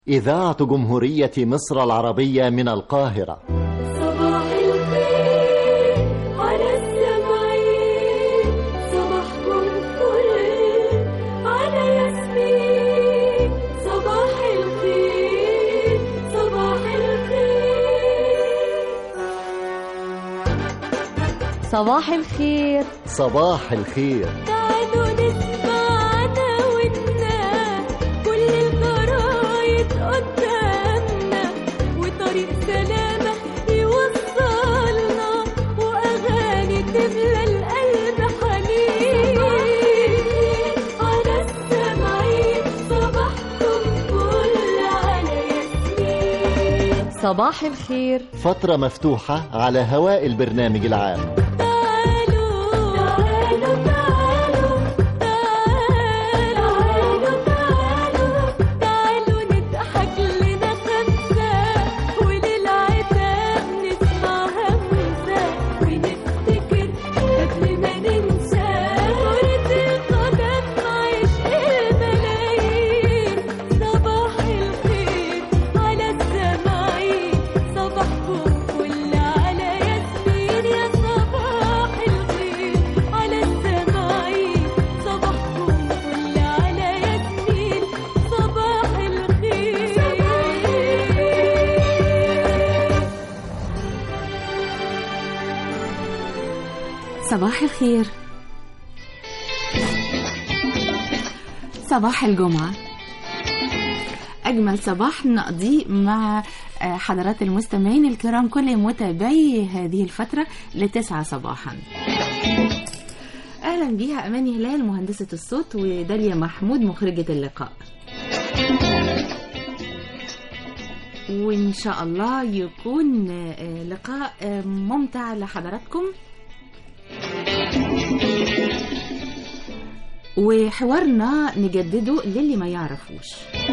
إذاعة جمهورية مصر العربية من القاهرة صباح الخير على السمعين صباحكم فل على ياسمين صباح الخير صباح الخير صباح الخير صباح الخير تعالوا نسمع دعوتنا كل الجرايد قدامنا وطريق سلامة يوصلنا وأغاني تملى القلب حنين على السمعين صباحكم فل على ياسمين صباح الخير فترة مفتوحة على هواء البرنامج العام تعالوا تعالوا تعالوا تعالوا تعالوا تعالوا نضحك لنا خمسة وللعتاب نسمع همسة ونفتكر قبل ما ننسى كرة القدم عشق الملايين صباح الخير على السماعين صباحكم فل على ياسمين يا صباح الخير على السماعين صباحكم فل على ياسمين صباح الخير صباح الخير صباح الجمعة أجمل صباح نقضيه مع آه، حضرات المستمعين الكرام كل متابعي هذه الفترة لتسعة صباحا أهلا بيها أماني هلال مهندسة الصوت وداليا محمود مخرجة اللقاء وإن شاء الله يكون آه، لقاء آه، ممتع لحضراتكم وحوارنا نجدده للي ما يعرفوش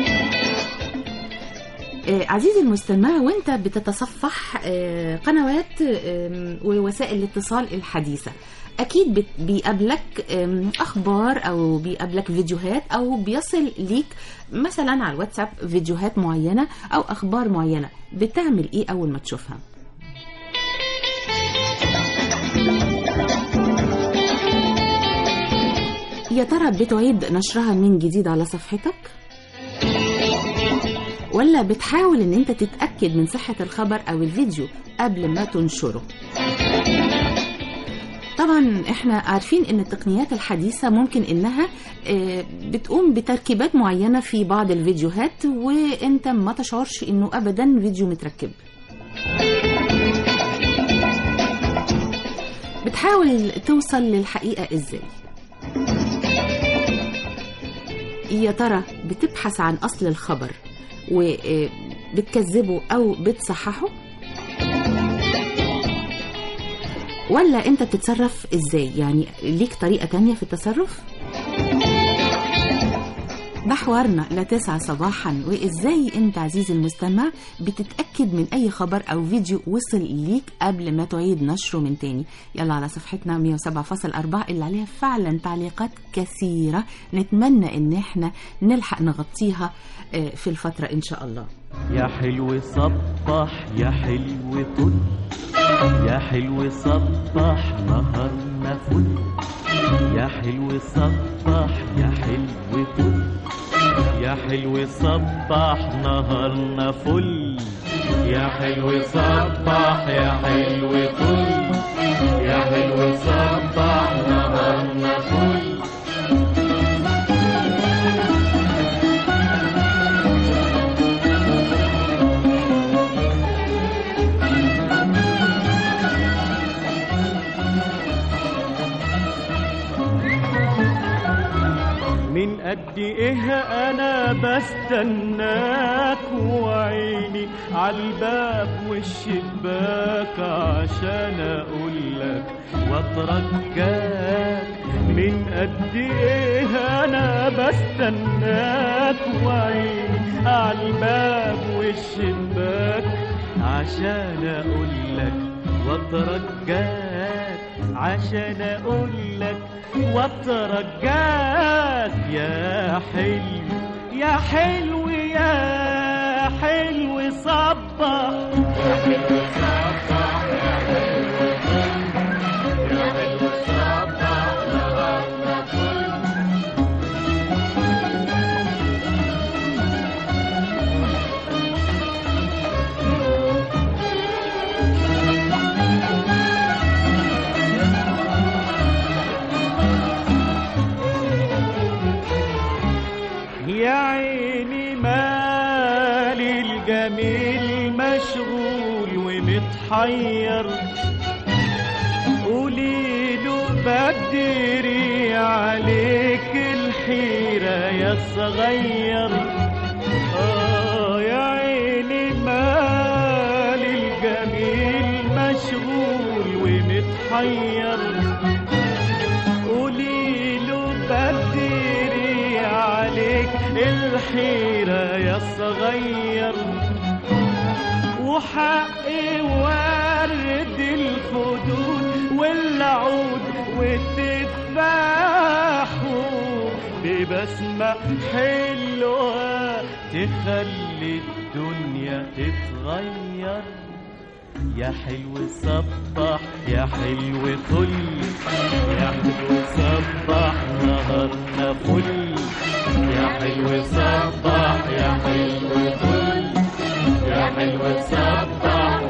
آه، عزيزي المستمع وانت بتتصفح آه، قنوات آم، ووسائل الاتصال الحديثة اكيد بت- بيقابلك آم، اخبار او بيقابلك فيديوهات او بيصل ليك مثلا على الواتساب فيديوهات معينة او اخبار معينة بتعمل ايه اول ما تشوفها يا ترى بتعيد نشرها من جديد على صفحتك ولا بتحاول ان انت تتأكد من صحة الخبر او الفيديو قبل ما تنشره طبعا احنا عارفين ان التقنيات الحديثة ممكن انها آه، بتقوم بتركيبات معينة في بعض الفيديوهات وانت ما تشعرش انه ابدا فيديو متركب بتحاول توصل للحقيقة ازاي يا ترى بتبحث عن أصل الخبر وبتكذبه أو بتصححه ولا أنت بتتصرف إزاي يعني ليك طريقة تانية في التصرف ده حوارنا لتسعة صباحا وإزاي أنت عزيزي المستمع بتتأكد من أي خبر أو فيديو وصل ليك قبل ما تعيد نشره من تاني يلا على صفحتنا 107.4 اللي عليها فعلا تعليقات كثيرة نتمنى إن احنا نلحق نغطيها آه، في الفترة إن شاء الله يا حلو صبح يا حلو طل يا حلو صبح نهارنا فل يا حلو صبح يا حلو طل يا حلو صبح نهارنا فل يا حلو صبح يا حلو طل يا حلو صبح نهارنا فل من قد ايه انا بستناك وعيني عالباب والشباك عشان اقولك واترجاك من قد ايه انا بستناك وعيني عالباب والشباك عشان اقولك واترجاك عشان اقولك واترجاك يا حلو يا حلو يا حلو صبح يا عيني مالي الجميل مشغول ومتحير قولي له بدري عليك الحيرة يا صغير آه يا عيني مالي الجميل مشغول ومتحير قولي له بدري عليك الحيرة يا صغير وحقي ورد الخدود والعود والتفاح ببسمة حلوة تخلي الدنيا تتغير يا حلو صبح يا حلو فل يا حلو صبح نهارنا فل يا حلو صبح يا حلو فل يا حلو صبح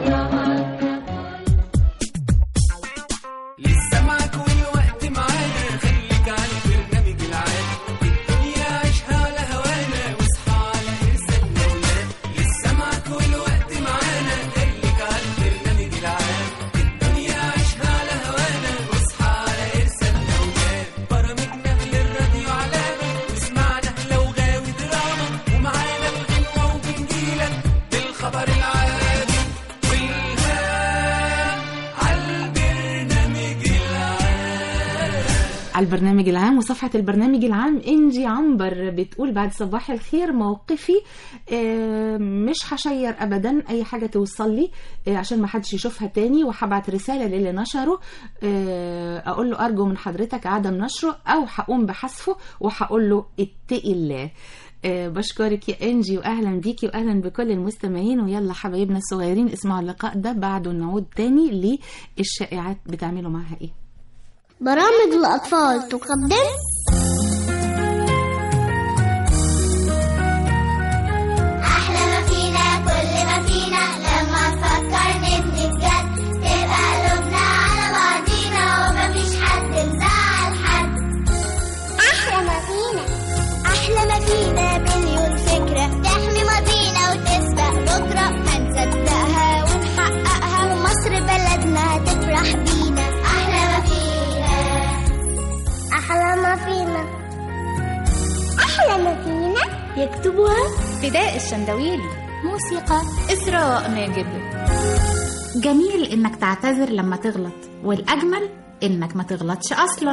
لسه معاك والوقت معانا خليك على البرنامج العام الدنيا عيشها على هوانا واصحى على ارسالنا ونام لسه معاك والوقت معانا خليك على البرنامج العام الدنيا عيشها على هوانا واصحى على ارسالنا ونام برامجنا للراديو علامة واسمعنا لو غاوي دراما ومعانا الغنوة وبنجيلك بالخبر العادي والهام عالبرنامج العام على البرنامج العام وصفحة البرنامج العام إنجي عنبر بتقول بعد صباح الخير موقفي آه، مش هشير أبدا أي حاجة توصل لي آه، عشان ما حدش يشوفها تاني وهبعت رسالة للي نشره آه، أقول له أرجو من حضرتك عدم نشره أو هقوم بحذفه وهقول له اتقي الله آه، بشكرك يا انجي واهلا بيكي واهلا بكل المستمعين ويلا حبايبنا الصغيرين اسمعوا اللقاء ده بعده نعود تاني للشائعات بتعملوا معاها ايه برامج الأطفال تقدم أحلى ما فينا كل ما فينا لما نفكر نبني بجد تبقى قلوبنا على بعضينا ومفيش حد مزعل حد أحلى ما فينا أحلى ما فينا مليون فكرة تحمي ماضينا وتسبق بكرة هنصدقها ونحققها ومصر بلدنا تفرح بينا أحلى ما فينا أحلى ما فينا أحلى ما فينا يكتبها فداء الشندويلي موسيقى إسراء ماجد جميل إنك تعتذر لما تغلط والأجمل إنك ما تغلطش أصلا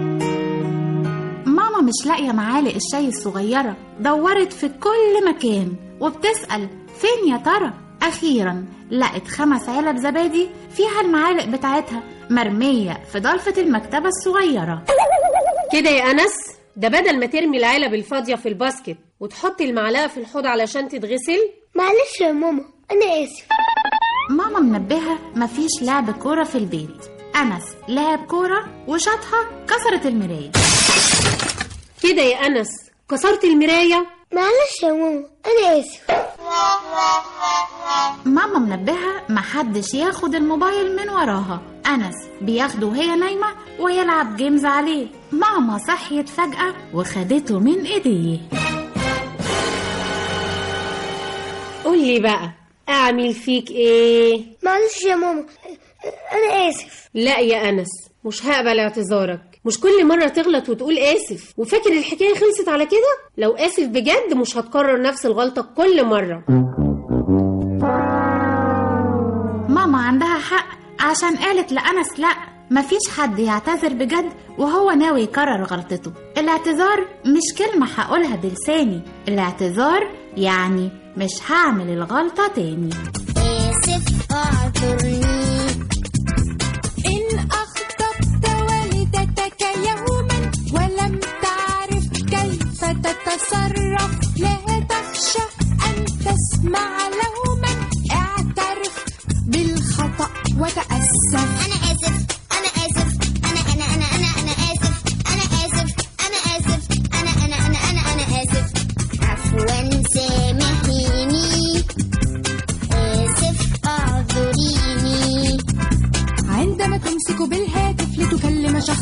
ماما مش لاقية معالق الشاي الصغيرة دورت في كل مكان وبتسأل فين يا ترى أخيرا لقت خمس علب زبادي فيها المعالق بتاعتها مرمية في ضلفة المكتبة الصغيرة كده يا أنس ده بدل ما ترمي العلب الفاضية في الباسكت وتحطي المعلقة في الحوض علشان تتغسل معلش يا ماما أنا آسف ماما منبهة مفيش لعب كورة في البيت أنس لعب كورة وشاطها كسرت المراية كده يا أنس كسرت المراية معلش يا ماما أنا آسف ماما منبهة محدش ياخد الموبايل من وراها أنس بياخده وهي نايمة ويلعب جيمز عليه ماما صحيت فجأة وخدته من إيديه قولي بقى أعمل فيك إيه معلش يا ماما أنا آسف لا يا أنس مش هقبل اعتذارك مش كل مرة تغلط وتقول آسف وفاكر الحكاية خلصت على كده لو آسف بجد مش هتكرر نفس الغلطة كل مرة ماما عندها حق عشان قالت لأنس لأ مفيش حد يعتذر بجد وهو ناوي يكرر غلطته الاعتذار مش كلمة هقولها بلساني الاعتذار يعني مش هعمل الغلطة تاني آسف اعذرني إن أخطأت والدتك يوما ولم تعرف كيف تتصرف لا تخشى أن تسمع لوما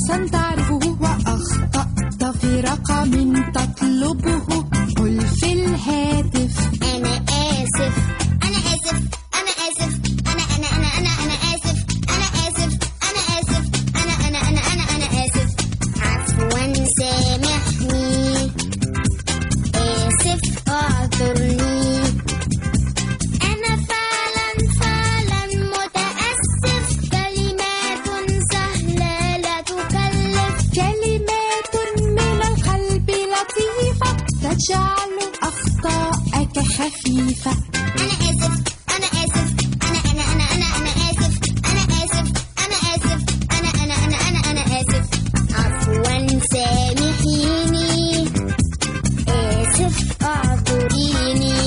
شخصا تعرفه وأخطأت في رقم تطلبه قل في الهاتف أنا آسف أنا آسف أنا آسف أنا أنا أنا أنا أنا آسف أنا آسف أنا آسف أنا أنا أنا أنا أنا آسف عفوا سامحني آسف أعذرني أنا فعلا فعلا متأسف كلمات سهلة لا تكلف كلمات من القلب لطيفة تجعل أخطاءك خفيفة أنا آسف أنا آسف أنا أنا أنا أنا أنا آسف أنا آسف أنا آسف أنا أنا أنا أنا أنا آسف عفوا سامحيني آسف أعذريني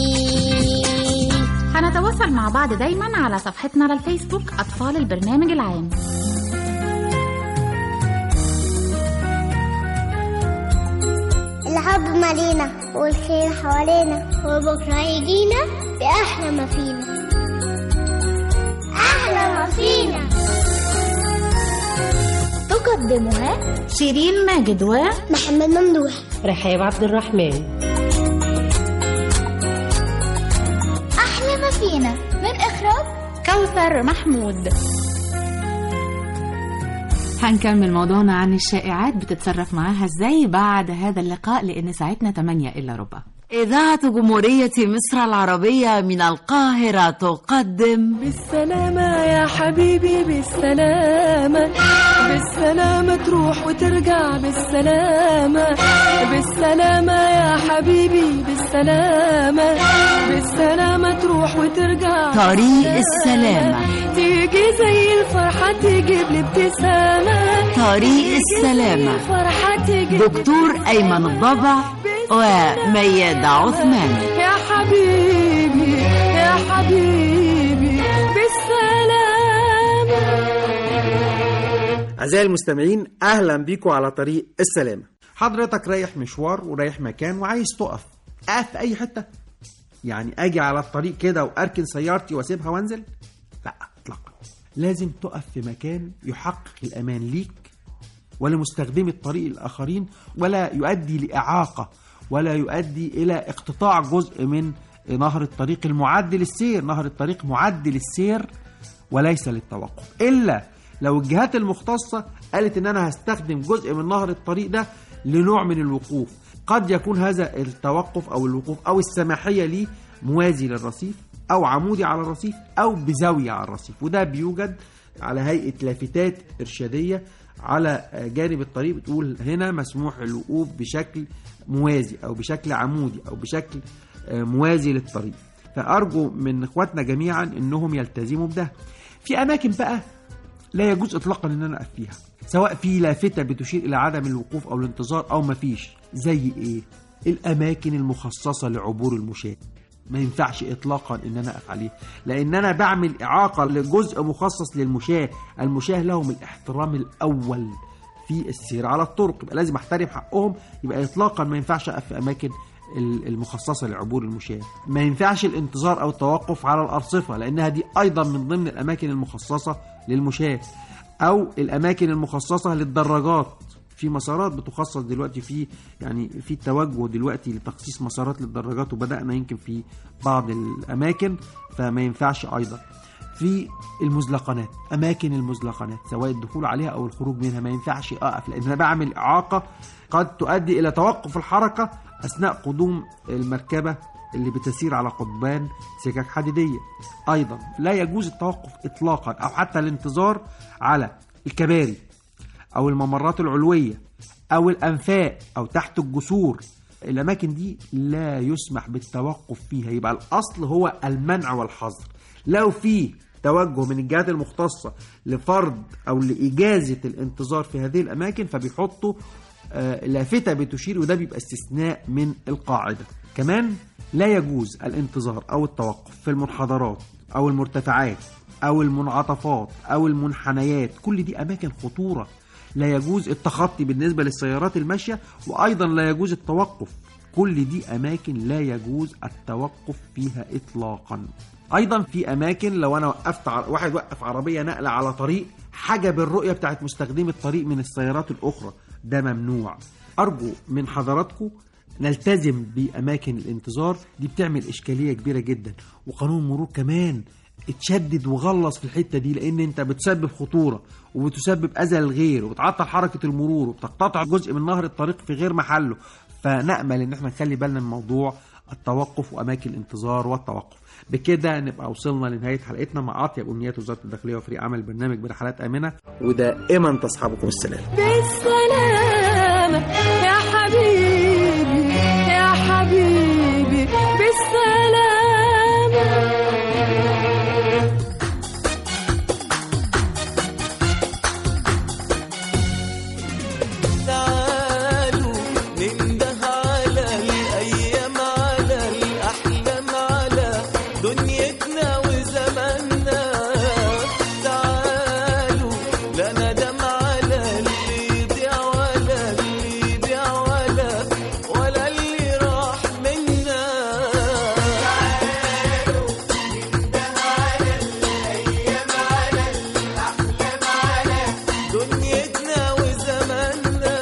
هنتواصل مع بعض دايما على صفحتنا على الفيسبوك أطفال البرنامج العام الحب مالينا والخير حوالينا وبكرة يجينا بأحلى ما فينا أحلى ما فينا تقدمها شيرين ماجد و محمد ممدوح رحاب عبد الرحمن أحلى ما فينا من إخراج كوثر محمود هنكمل موضوعنا عن الشائعات بتتصرف معاها ازاي بعد هذا اللقاء لان ساعتنا 8 الا ربع إذاعة جمهورية مصر العربية من القاهرة تقدم بالسلامة يا حبيبي بالسلامة بالسلامة تروح وترجع بالسلامة بالسلامة يا حبيبي بالسلامة بالسلامة تروح وترجع طريق السلامة تيجي زي الفرحة تجيب لي ابتسامة طريق السلامة الفرحة تجيب دكتور أيمن الضبع وميادة عثمان يا حبيبي يا حبيبي بالسلامة أعزائي المستمعين أهلا بيكم على طريق السلامة حضرتك رايح مشوار ورايح مكان وعايز تقف أقف في أي حتة يعني أجي على الطريق كده وأركن سيارتي وأسيبها وأنزل لا إطلاقا لازم تقف في مكان يحقق الأمان ليك ولمستخدمي الطريق الآخرين ولا يؤدي لإعاقة ولا يؤدي إلى اقتطاع جزء من نهر الطريق المعد للسير نهر الطريق معد للسير وليس للتوقف إلا لو الجهات المختصة قالت إن أنا هستخدم جزء من نهر الطريق ده لنوع من الوقوف قد يكون هذا التوقف أو الوقوف أو السماحية ليه موازي للرصيف أو عمودي على الرصيف أو بزاوية على الرصيف وده بيوجد على هيئة لافتات إرشادية على جانب الطريق بتقول هنا مسموح الوقوف بشكل موازي أو بشكل عمودي أو بشكل موازي للطريق فأرجو من إخواتنا جميعا إنهم يلتزموا بده في أماكن بقى لا يجوز إطلاقا إن أنا أقف فيها سواء في لافتة بتشير إلى عدم الوقوف أو الانتظار أو مفيش زي إيه الأماكن المخصصة لعبور المشاة ما ينفعش اطلاقا ان انا اقف عليه لان انا بعمل اعاقه لجزء مخصص للمشاه المشاه لهم الاحترام الاول في السير على الطرق يبقى لازم احترم حقهم يبقى اطلاقا ما ينفعش اقف في اماكن المخصصه لعبور المشاة ما ينفعش الانتظار او التوقف على الارصفه لانها دي ايضا من ضمن الاماكن المخصصه للمشاة او الاماكن المخصصه للدراجات في مسارات بتخصص دلوقتي في يعني في توجه دلوقتي لتخصيص مسارات للدراجات وبدانا يمكن في بعض الاماكن فما ينفعش ايضا في المزلقنات اماكن المزلقنات سواء الدخول عليها او الخروج منها ما ينفعش اقف لان انا بعمل اعاقه قد تؤدي الى توقف الحركه اثناء قدوم المركبه اللي بتسير على قضبان سكك حديديه ايضا لا يجوز التوقف اطلاقا او حتى الانتظار على الكباري او الممرات العلويه او الانفاق او تحت الجسور الاماكن دي لا يسمح بالتوقف فيها يبقى الاصل هو المنع والحظر لو في توجه من الجهات المختصه لفرض او لاجازه الانتظار في هذه الاماكن فبيحطوا آه، لافته بتشير وده بيبقى استثناء من القاعده كمان لا يجوز الانتظار او التوقف في المنحدرات او المرتفعات او المنعطفات او المنحنيات كل دي اماكن خطوره لا يجوز التخطي بالنسبه للسيارات الماشيه وايضا لا يجوز التوقف كل دي أماكن لا يجوز التوقف فيها إطلاقا أيضا في أماكن لو أنا وقفت ع... واحد وقف عربية نقلة على طريق حجب الرؤية بتاعت مستخدمي الطريق من السيارات الأخرى ده ممنوع أرجو من حضراتكم نلتزم بأماكن الانتظار دي بتعمل إشكالية كبيرة جدا وقانون المرور كمان اتشدد وغلظ في الحتة دي لأن أنت بتسبب خطورة وبتسبب أذى للغير وبتعطل حركة المرور وبتقتطع جزء من نهر الطريق في غير محله فنأمل إن احنا نخلي بالنا من موضوع التوقف وأماكن الانتظار والتوقف بكده نبقى وصلنا لنهاية حلقتنا مع أطيب أمنيات وزارة الداخلية وفريق عمل برنامج برحلات آمنة ودائما تصحبكم السلام بالسلامة يا حبيبي يا حبيبي بالسلامة تعالوا ننده على الأيام على الأحلام على دنيتنا وزماننا تعالوا لا ندم على اللي يضيع ولا اللي يبيع ولا ولا اللي راح منا تعالوا ننده على الأيام على الأحلام على دنيتنا وزماننا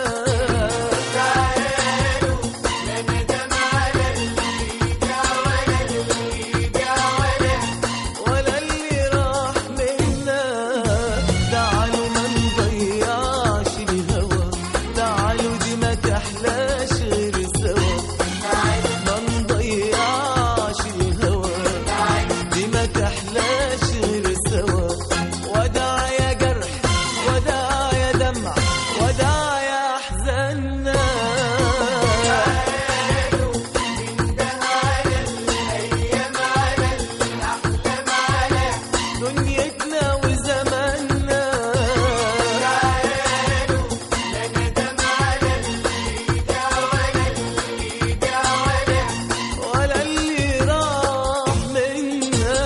تعالوا لا ندم على اللي يبيع ولا اللي يبيع ولا ولا اللي راح منا تعالوا ما نضيعش الهوى تعالوا دي ما تحلاش غير سوا ما نضيعش الهوى دي ما تحلاش غير سوا وداع يا جرح وداع يا دمع وداع يا احزاننا دنيتنا وزماننا تعالوا لا ندم على اللي جا ولا اللي جا ولا ولا اللي راح منا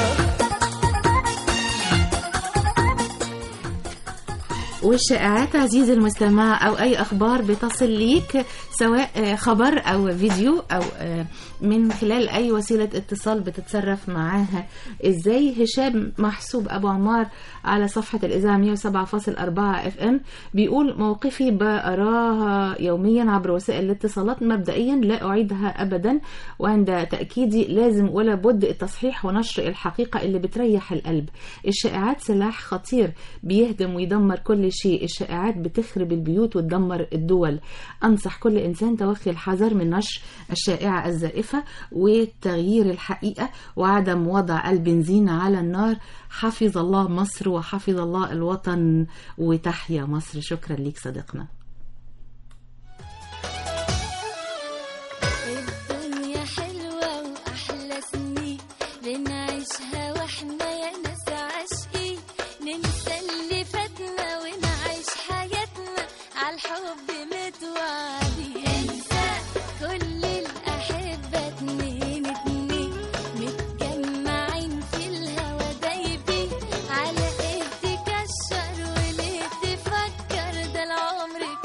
والشائعات عزيزي المستمع أو أي أخبار بتصل ليك سواء آه، خبر أو فيديو أو آه، من خلال أي وسيلة اتصال بتتصرف معاها إزاي هشام محسوب أبو عمار على صفحة الإذاعة 107.4 اف ام بيقول موقفي بأراها يوميا عبر وسائل الاتصالات مبدئيا لا أعيدها أبدا وعند تأكيدي لازم ولا بد التصحيح ونشر الحقيقة اللي بتريح القلب الشائعات سلاح خطير بيهدم ويدمر كل شيء الشائعات بتخرب البيوت وتدمر الدول أنصح كل إنسان توخي الحذر من نشر الشائعة الزائفة وتغيير الحقيقة وعدم وضع البنزين على النار حفظ الله مصر وحفظ الله الوطن وتحيا مصر شكرا ليك صديقنا الدنيا حلوة وأحلى سنين بنعيشها واحنا يا ناس عاشقين ننسى اللي فاتنا ونعيش حياتنا عالحب متوعدين انسى كل الأحبة اتنين اتنين متجمعين في الهوا دايبين على ايه تكشر وليه تفكر ده العمر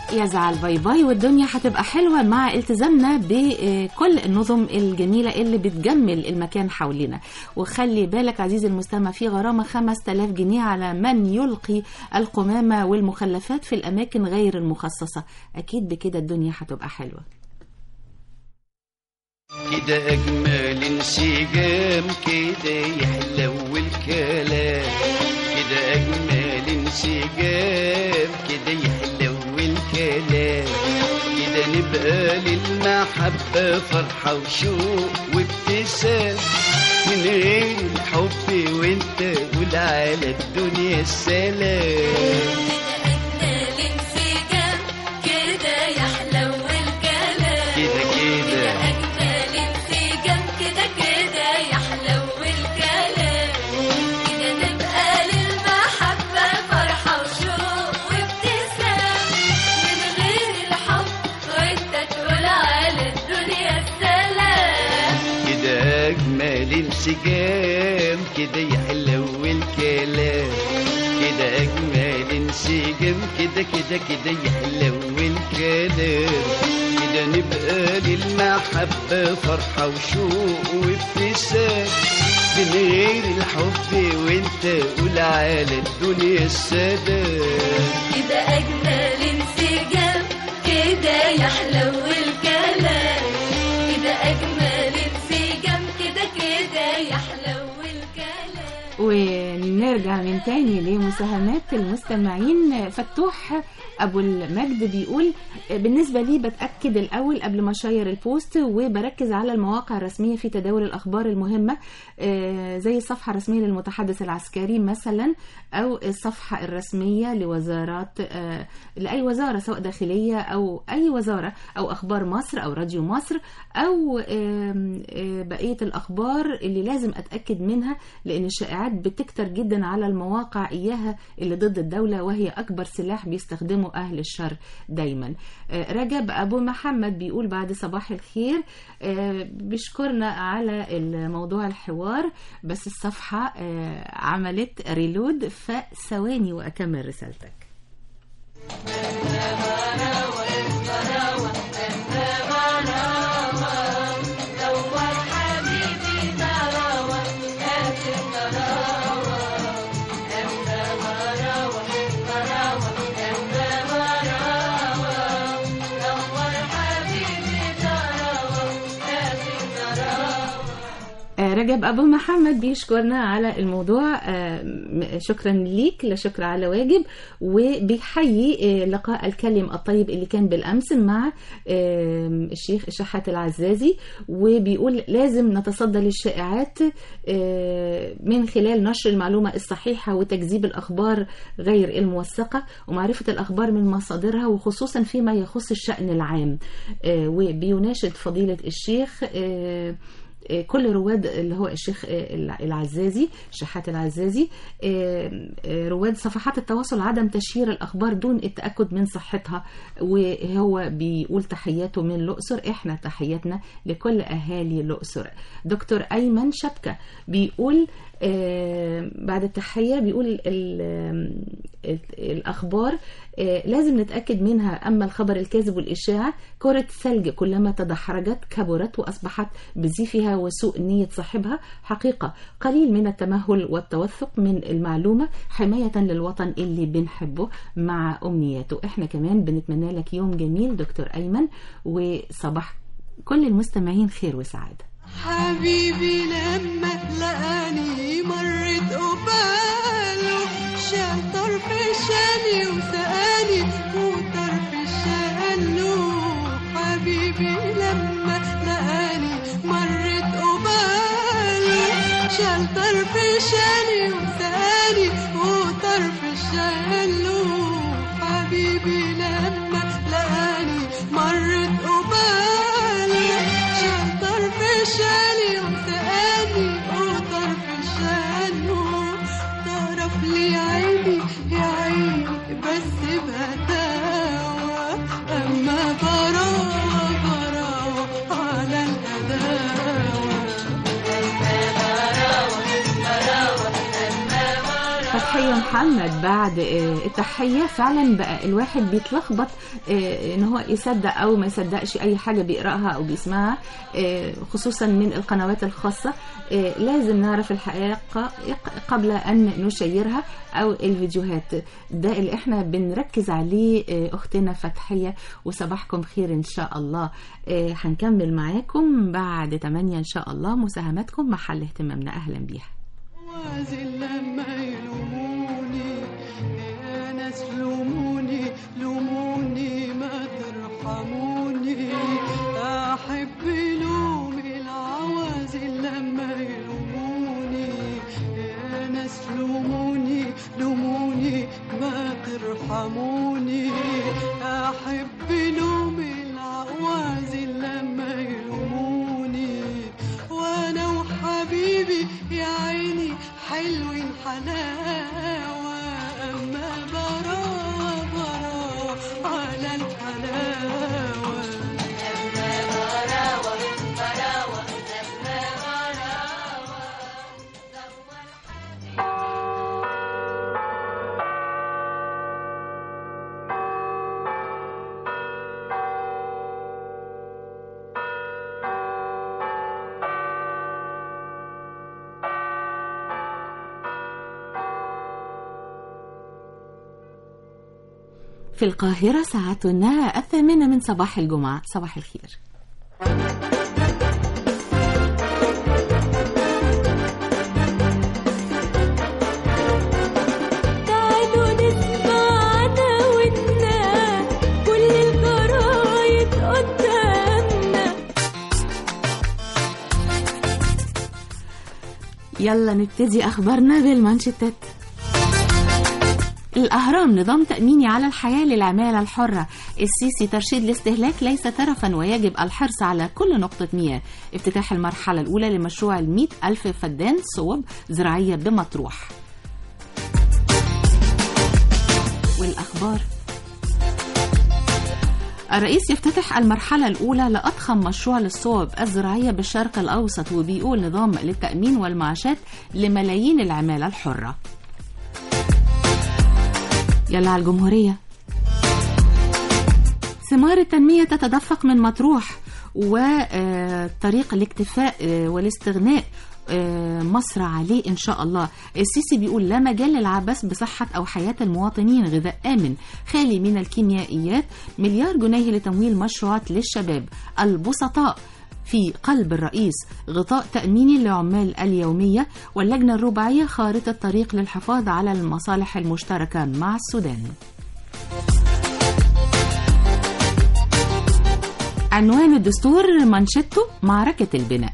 يزعل باي باي والدنيا هتبقى حلوة مع التزامنا بكل النظم الجميلة اللي بتجمل المكان حولنا وخلي بالك عزيزي المستمع في غرامة 5000 جنيه على من يلقي القمامة والمخلفات في الأماكن غير المخصصة أكيد بكده الدنيا هتبقى حلوة كده أجمل انسجام كده يحلو الكلام كده أجمل انسجام كده يحلو الكلام كده نبقى للمحبة فرحة وشوق وابتسام من غير الحب وانت قول على الدنيا السلام الانسجام كده يحلو الكلام كده كده أجمل انسجام كده كده يحلو الكلام كده نبقى للمحبة فرحة وشوق وابتسام من غير الحب وانت تقول على الدنيا السلام كده أجمل انسجام كده يحلو الكلام كده أجمل انسجام كده كده كده يحلو الكلام كده نبقى للمحبة فرحة وشوق وابتسام من غير الحب وانت قول على الدنيا السلام كده أجمل انسجام كده يحلو الكلام كده أجمل انسجام كده كده يحلو الكلام ونرجع من تاني لمساهمات المستمعين فتوح ابو المجد بيقول بالنسبه لي بتاكد الاول قبل ما اشير البوست وبركز على المواقع الرسميه في تداول الاخبار المهمه آه، زي الصفحه الرسميه للمتحدث العسكري مثلا او الصفحه الرسميه لوزارات آه، لاي وزاره سواء داخليه او اي وزاره او اخبار مصر او راديو مصر او آم، آه، بقيه الاخبار اللي لازم اتاكد منها لان الشائعات بتكتر جدا على المواقع اياها اللي ضد الدوله وهي اكبر سلاح بيستخدمه اهل الشر دايما آه، رجب ابو محمد بيقول بعد صباح الخير آه، بيشكرنا على الموضوع الحوار بس الصفحه آه، عملت ريلود فثواني واكمل رسالتك آه، رجب أبو محمد بيشكرنا على الموضوع آه، م- شكرا ليك لا شكر على واجب وبيحيي آه، لقاء الكلم الطيب اللي كان بالأمس مع آه، الشيخ الشحات العزازي وبيقول لازم نتصدى للشائعات آه، من خلال نشر المعلومة الصحيحة وتكذيب الأخبار غير الموثقة ومعرفة الأخبار من مصادرها وخصوصا فيما يخص الشأن العام آه، وبيناشد فضيلة الشيخ آه، كل رواد اللي هو الشيخ العزازي شحات العزازي رواد صفحات التواصل عدم تشهير الأخبار دون التأكد من صحتها وهو بيقول تحياته من الأقصر إحنا تحياتنا لكل أهالي الأقصر دكتور أيمن شبكة بيقول آه، بعد التحية بيقول ال- ال- الأخبار آه، لازم نتأكد منها أما الخبر الكاذب والإشاعة كرة ثلج كلما تدحرجت كبرت وأصبحت بزيفها وسوء نية صاحبها حقيقة قليل من التمهل والتوثق من المعلومة حماية للوطن اللي بنحبه مع أمنياته إحنا كمان بنتمنى لك يوم جميل دكتور أيمن وصباح كل المستمعين خير وسعادة حبيبي لما لقاني مرت قباله شال طرف شالي وسقاني وطرف شاله حبيبي لما لقاني مرت قباله شال طرف شالي وسقاني وطرف شاله حبيبي لما لقاني مرت قباله شال طرف شالي وسقاني وطرف شاله طرف لي عيني يا عيني بس بهداوة أما براوة براوة على الهداوة فتحية محمد محمد بعد آه، التحية فعلا بقى الواحد بيتلخبط آه، ان هو يصدق او ما يصدقش اي حاجة بيقرأها او بيسمعها آه، خصوصا من القنوات الخاصة آه، لازم نعرف الحقيقة قبل ان نشيرها او الفيديوهات ده اللي احنا بنركز عليه آه، اختنا فتحية وصباحكم خير ان شاء الله آه، هنكمل معاكم بعد 8 ان شاء الله مساهماتكم محل اهتمامنا اهلا بيها وازل لما يلوموني يا ناس لوموني لوموني ما ترحموني احب لوم العوازل لما يلوموني يا ناس لوموني لوموني ما ترحموني احب لوم العوازل لما يلوموني وانا وحبيبي يا عيني حلوين حلاوة اما برا برا على الحلاوة في القاهرة ساعتنا الثامنة من صباح الجمعة صباح الخير تعالوا نسمع عناويننا كل الجرايد قدامنا يلا نبتدي أخبارنا بالمانشيتات الأهرام نظام تأميني على الحياة للعمالة الحرة السيسي ترشيد الاستهلاك ليس ترفا ويجب الحرص على كل نقطة مياه افتتاح المرحلة الأولى لمشروع المئة ألف فدان صوب زراعية بمطروح والأخبار الرئيس يفتتح المرحلة الأولى لأضخم مشروع للصوب الزراعية بالشرق الأوسط وبيقول نظام للتأمين والمعاشات لملايين العمالة الحرة يلا على الجمهورية ثمار التنمية تتدفق من مطروح وطريق الاكتفاء آه، والاستغناء آه، مصر عليه إن شاء الله السيسي بيقول لا مجال للعبث بصحة أو حياة المواطنين غذاء آمن خالي من الكيميائيات مليار جنيه لتمويل مشروعات للشباب البسطاء في قلب الرئيس غطاء تأميني لعمال اليومية واللجنة الرباعية خارطة طريق للحفاظ على المصالح المشتركة مع السودان عنوان الدستور منشته معركة البناء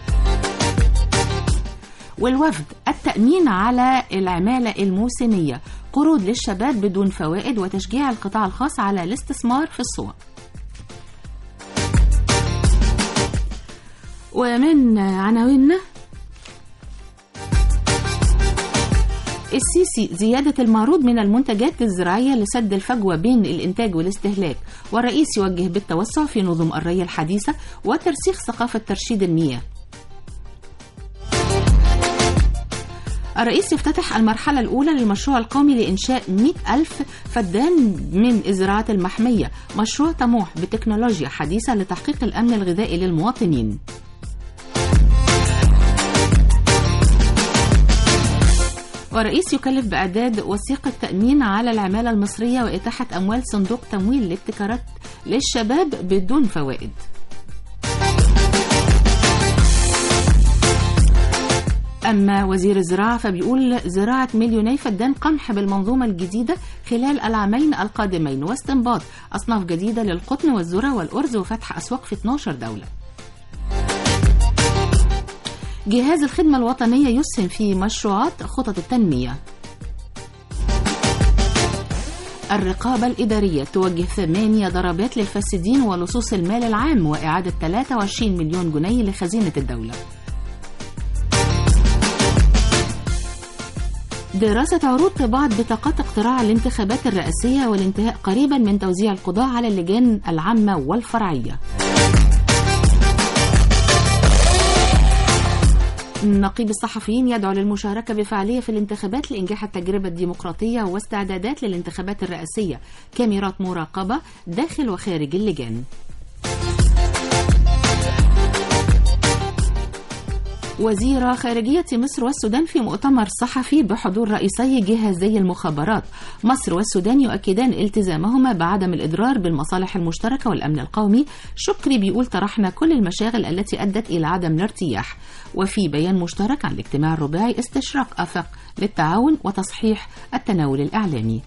والوفد التأمين على العمالة الموسمية قروض للشباب بدون فوائد وتشجيع القطاع الخاص على الاستثمار في الصور ومن عناويننا السيسي زيادة المعروض من المنتجات الزراعية لسد الفجوة بين الإنتاج والاستهلاك والرئيس يوجه بالتوسع في نظم الري الحديثة وترسيخ ثقافة ترشيد المياه الرئيس يفتتح المرحلة الأولى للمشروع القومي لإنشاء 100 ألف فدان من الزراعات المحمية مشروع طموح بتكنولوجيا حديثة لتحقيق الأمن الغذائي للمواطنين والرئيس يكلف بإعداد وثيقة تأمين على العمالة المصرية وإتاحة أموال صندوق تمويل لابتكارات للشباب بدون فوائد أما وزير الزراعة فبيقول زراعة مليوني فدان قمح بالمنظومة الجديدة خلال العامين القادمين واستنباط أصناف جديدة للقطن والذرة والأرز وفتح أسواق في 12 دولة جهاز الخدمة الوطنية يسهم في مشروعات خطط التنمية الرقابة الإدارية توجه ثمانية ضربات للفاسدين ولصوص المال العام وإعادة 23 مليون جنيه لخزينة الدولة دراسة عروض طباعة بطاقات اقتراع الانتخابات الرئاسية والانتهاء قريبا من توزيع القضاء على اللجان العامة والفرعية نقيب الصحفيين يدعو للمشاركة بفعالية في الانتخابات لإنجاح التجربة الديمقراطية واستعدادات للانتخابات الرئاسية كاميرات مراقبة داخل وخارج اللجان وزير خارجية مصر والسودان في مؤتمر صحفي بحضور رئيسي جهازي المخابرات مصر والسودان يؤكدان التزامهما بعدم الإضرار بالمصالح المشتركة والأمن القومي شكري بيقول طرحنا كل المشاغل التي أدت إلى عدم الارتياح وفي بيان مشترك عن الاجتماع الرباعي استشراق آفاق للتعاون وتصحيح التناول الإعلامي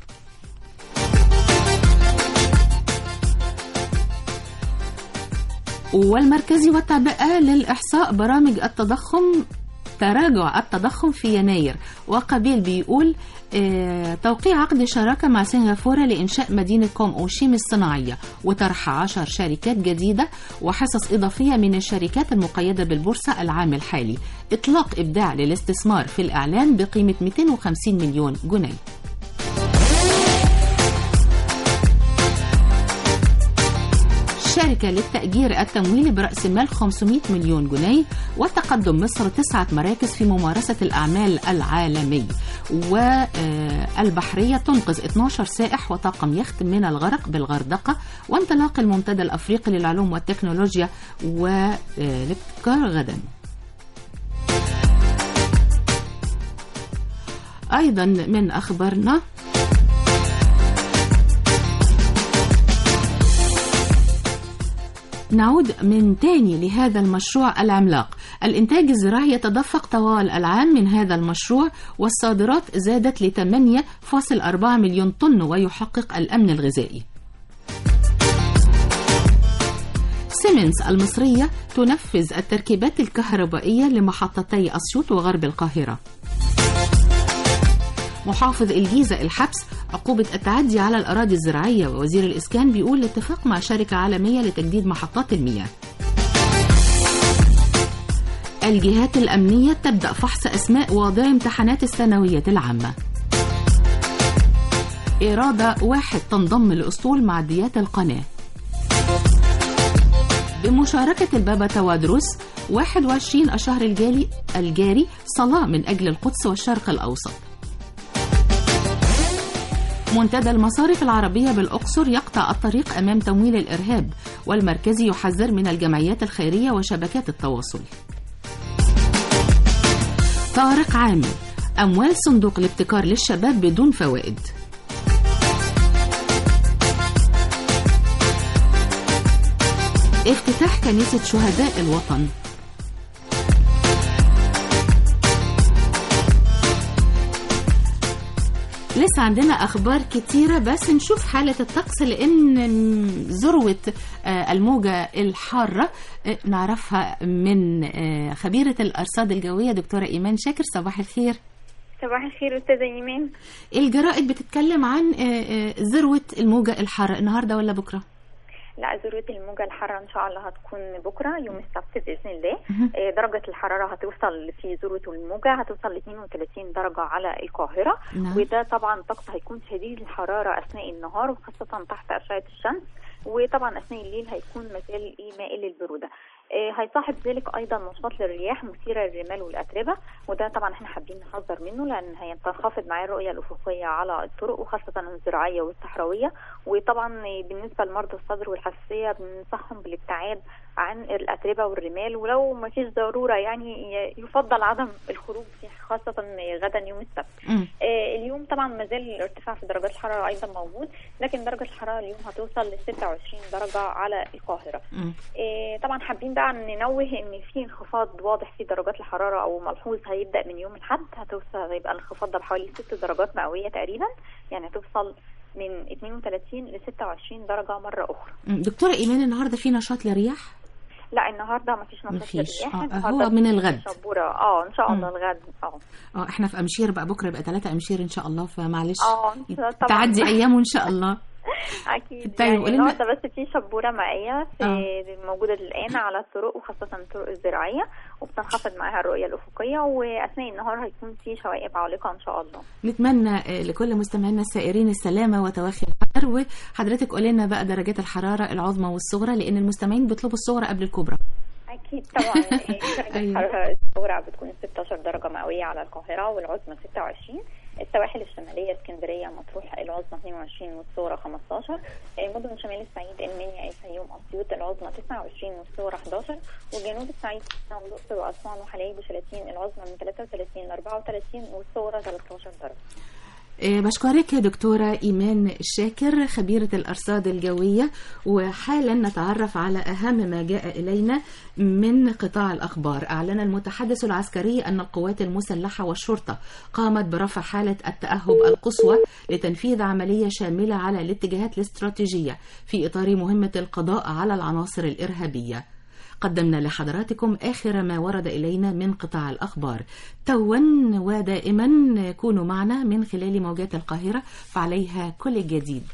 والمركزي والتعبئة للإحصاء برامج التضخم تراجع التضخم في يناير وقبيل بيقول آه، توقيع عقد شراكة مع سنغافورة لإنشاء مدينة كوم أوشيم الصناعية وطرح عشر شركات جديدة وحصص إضافية من الشركات المقيدة بالبورصة العام الحالي إطلاق إبداع للاستثمار في الإعلام بقيمة 250 مليون جنيه شركة للتأجير التمويلي برأس مال 500 مليون جنيه وتقدم مصر تسعة مراكز في ممارسة الأعمال العالمي والبحرية تنقذ 12 سائح وطاقم يخت من الغرق بالغردقة وانطلاق المنتدى الأفريقي للعلوم والتكنولوجيا والابتكار غدا أيضا من أخبارنا نعود من تاني لهذا المشروع العملاق الإنتاج الزراعي يتدفق طوال العام من هذا المشروع والصادرات زادت ل 8.4 مليون طن ويحقق الأمن الغذائي سيمنز المصرية تنفذ التركيبات الكهربائية لمحطتي أسيوط وغرب القاهرة محافظ الجيزة الحبس عقوبة التعدي على الأراضي الزراعية ووزير الإسكان بيقول الاتفاق مع شركة عالمية لتجديد محطات المياه الجهات الأمنية تبدأ فحص أسماء واضعي امتحانات الثانوية العامة إرادة واحد تنضم لأسطول معديات القناة بمشاركة البابا توادروس 21 الشهر الجاري الجاري صلاة من أجل القدس والشرق الأوسط منتدى المصارف العربية بالأقصر يقطع الطريق أمام تمويل الإرهاب والمركزي يحذر من الجمعيات الخيرية وشبكات التواصل طارق عامر أموال صندوق الابتكار للشباب بدون فوائد افتتاح كنيسة شهداء الوطن لسه عندنا اخبار كتيره بس نشوف حاله الطقس لان ذروه آه، الموجه الحاره آه، نعرفها من آه، خبيره الارصاد الجويه دكتوره ايمان شاكر صباح الخير صباح الخير استاذه ايمان الجرائد بتتكلم عن آه، آه، ذروه الموجه الحاره النهارده ولا بكره لا ذروه الموجه الحاره ان شاء الله هتكون بكره يوم السبت باذن الله مهم. آه، درجه الحراره هتوصل في ذروه الموجه هتوصل ل 32 درجه على القاهره نعم. وده طبعا طقس هيكون شديد الحراره اثناء النهار وخاصه تحت اشعه الشمس وطبعا اثناء الليل هيكون مازال ايه مائل للبروده آه، هيصاحب ذلك ايضا نشاط للرياح مثيره للرمال والاتربه وده طبعا احنا حابين نحذر منه لان هينخفض معاه الرؤيه الافقيه على الطرق وخاصه الزراعيه والصحراويه وطبعا آه، بالنسبه لمرضى الصدر والحساسيه بننصحهم بالابتعاد عن الاتربه والرمال ولو ما فيش ضروره يعني ي- يفضل عدم الخروج فيه خاصه غدا يوم السبت آه، اليوم طبعا ما زال الارتفاع في درجات الحراره ايضا موجود لكن درجه الحراره اليوم هتوصل ل 26 درجه على القاهره آه، طبعا حابين بقى ننوه ان في انخفاض واضح في درجات الحراره او ملحوظ هيبدا من يوم الاحد هتوصل هيبقى الانخفاض ده بحوالي 6 درجات مئويه تقريبا يعني هتوصل من 32 ل 26 درجه مره اخرى م، دكتوره ايمان النهارده في نشاط لرياح لا النهارده ما فيش نشاط مفيش. للرياح آه، النهاردة هو من في الغد. شبوره اه ان شاء الله مم. الغد اه اه احنا في امشير بقى بكره يبقى ثلاثة امشير ان شاء الله فمعلش اه إن شاء- طبعا تعدي ايامه ان شاء الله اكيد طيب، يعني قولي لنا- النهارده بس في شبوره مائيه في موجوده الان على الطرق وخاصه الطرق الزراعيه وبتنخفض معاها الرؤيه الافقيه واثناء النهار هيكون في شوائب عالقه ان شاء الله نتمنى آه، لكل مستمعينا السائرين السلامه وتوافي الحر وحضرتك قولي لنا بقى درجات الحراره العظمى والصغرى لان المستمعين بيطلبوا الصغرى قبل الكبرى اكيد طبعا درجه أيوة. الحراره الصغرى بتكون 16 درجه مئويه على القاهره والعظمى 26 السواحل الشماليه اسكندريه مطروح العظمى 22 والصغرى 15 آه، مدن شمال الصعيد المنيا الفيوم اسيوط العظمى 29 والصغرى 11 وجنوب الصعيد والاقصر واسوان وحلايب وشلاتين العظمى من 33 ل 34 والصغرى 13 درجه آه، بشكرك يا دكتورة إيمان الشاكر خبيرة الأرصاد الجوية وحالا نتعرف على أهم ما جاء إلينا من قطاع الأخبار أعلن المتحدث العسكري أن القوات المسلحة والشرطة قامت برفع حالة التأهب القصوى لتنفيذ عملية شاملة على الاتجاهات الاستراتيجية في إطار مهمة القضاء على العناصر الإرهابية قدمنا لحضراتكم آخر ما ورد إلينا من قطاع الأخبار توا ودائما كونوا معنا من خلال موجات القاهرة فعليها كل جديد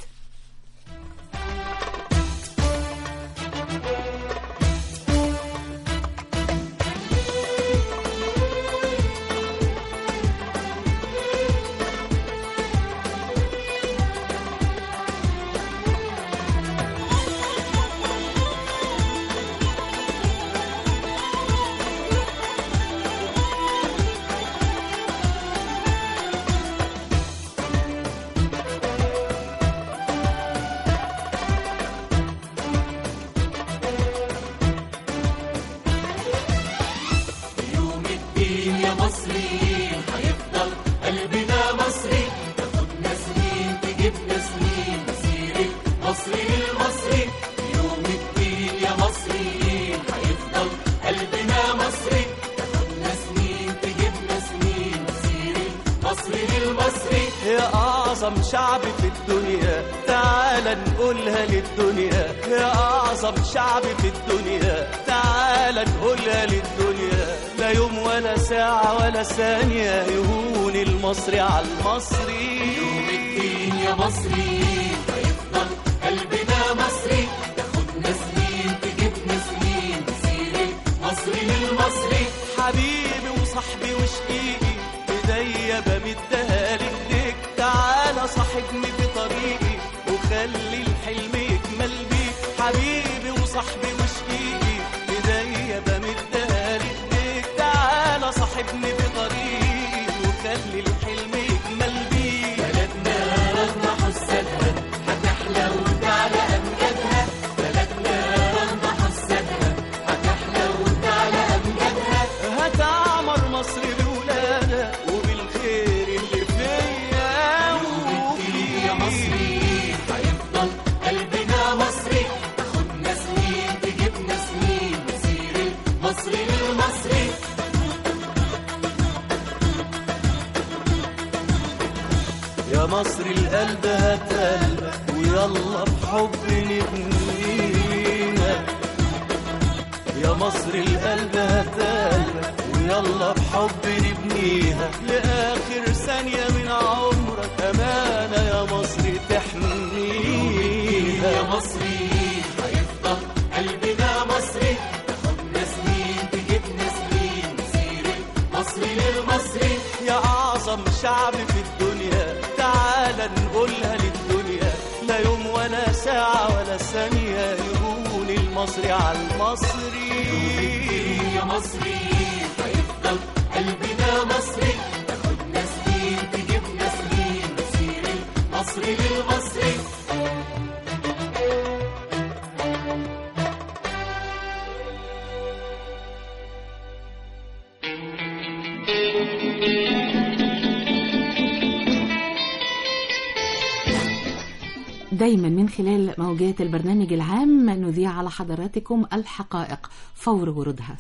يوم الدين يا مصريين هيفضل قلبنا مصري تاخدنا سنين تجيبنا سنين مسيرة مصري للمصري يوم الدين يا مصريين هيفضل قلبنا مصري تاخدنا سنين تجيبنا سنين مسيرة مصري للمصري يا أعظم شعب في الدنيا تعال نقولها للدنيا يا أعظم شعب في الدنيا تعال نقولها للدنيا لا يوم ولا ساعة ولا ثانية يهون المصري على المصري يوم الدين يا مصريين هيفضل قلبنا مصري تاخدنا سنين تجيبنا سنين مسيرة مصري للمصري حبيبي وصاحبي وشقيقي ايديا بمدها لك تعالى صاحبني في طريقي وخلي الحلم يكمل بيك حبيبي وصاحبي وشقيقي ايديا بمدها لك تعالى صاحبني في طريقي وخلي الحلم يكمل بيك بلدنا رغم حسادها هتحلى وتعلى أمجادها بلدنا رغم حسادها هتحلى وتعلى أمجادها هتعمر مصر بولادها وبالخير اللي فيا وفيك يا مصريين هيفضل قلبنا مصري تاخدنا سنين تجيبنا سنين مسيرة مصري للمصري يا مصر القلب هتقلب ويلا بحب نبنيها يا مصر القلب هتقلب ويلا بحب نبنيها لآخر ثانية من عمرك أمانة يا مصر تحميها يا مصريين هيفضل قلبنا مصري تاخدنا سنين تجيبنا سنين مسيرة مصري للمصري يا أعظم شعب في الدنيا تعال نقولها للدنيا لا يوم ولا ساعة ولا ثانية يهون المصري على المصري يا مصريين هيفضل قلبنا مصري تاخدنا سنين تجيبنا سنين مسيرة مصري للمصري دايما من خلال موجات البرنامج العام نذيع على حضراتكم الحقائق فور ورودها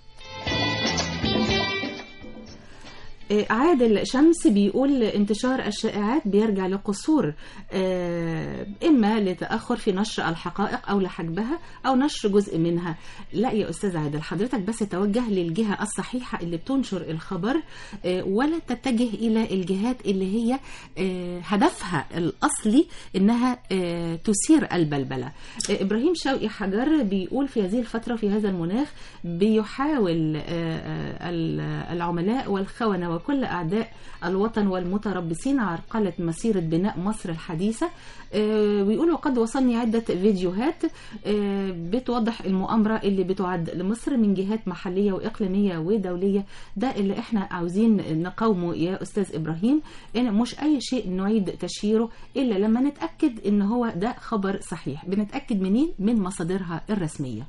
آه، عادل شمس بيقول انتشار الشائعات بيرجع لقصور آه، إما لتأخر في نشر الحقائق أو لحجبها أو نشر جزء منها لا يا أستاذ عادل حضرتك بس توجه للجهة الصحيحة اللي بتنشر الخبر آه، ولا تتجه إلى الجهات اللي هي آه، هدفها الأصلي إنها آه، تثير البلبلة آه، إبراهيم شوقي حجر بيقول في هذه الفترة في هذا المناخ بيحاول آه، آه، ال- العملاء والخونة وكل أعداء الوطن والمتربصين عرقلة مسيرة بناء مصر الحديثة آه، ويقولوا قد وصلني عدة فيديوهات آه، بتوضح المؤامرة اللي بتعد لمصر من جهات محلية وإقليمية ودولية ده اللي احنا عاوزين نقاومه يا أستاذ إبراهيم إن مش أي شيء نعيد تشهيره إلا لما نتأكد إن هو ده خبر صحيح بنتأكد منين من مصادرها الرسمية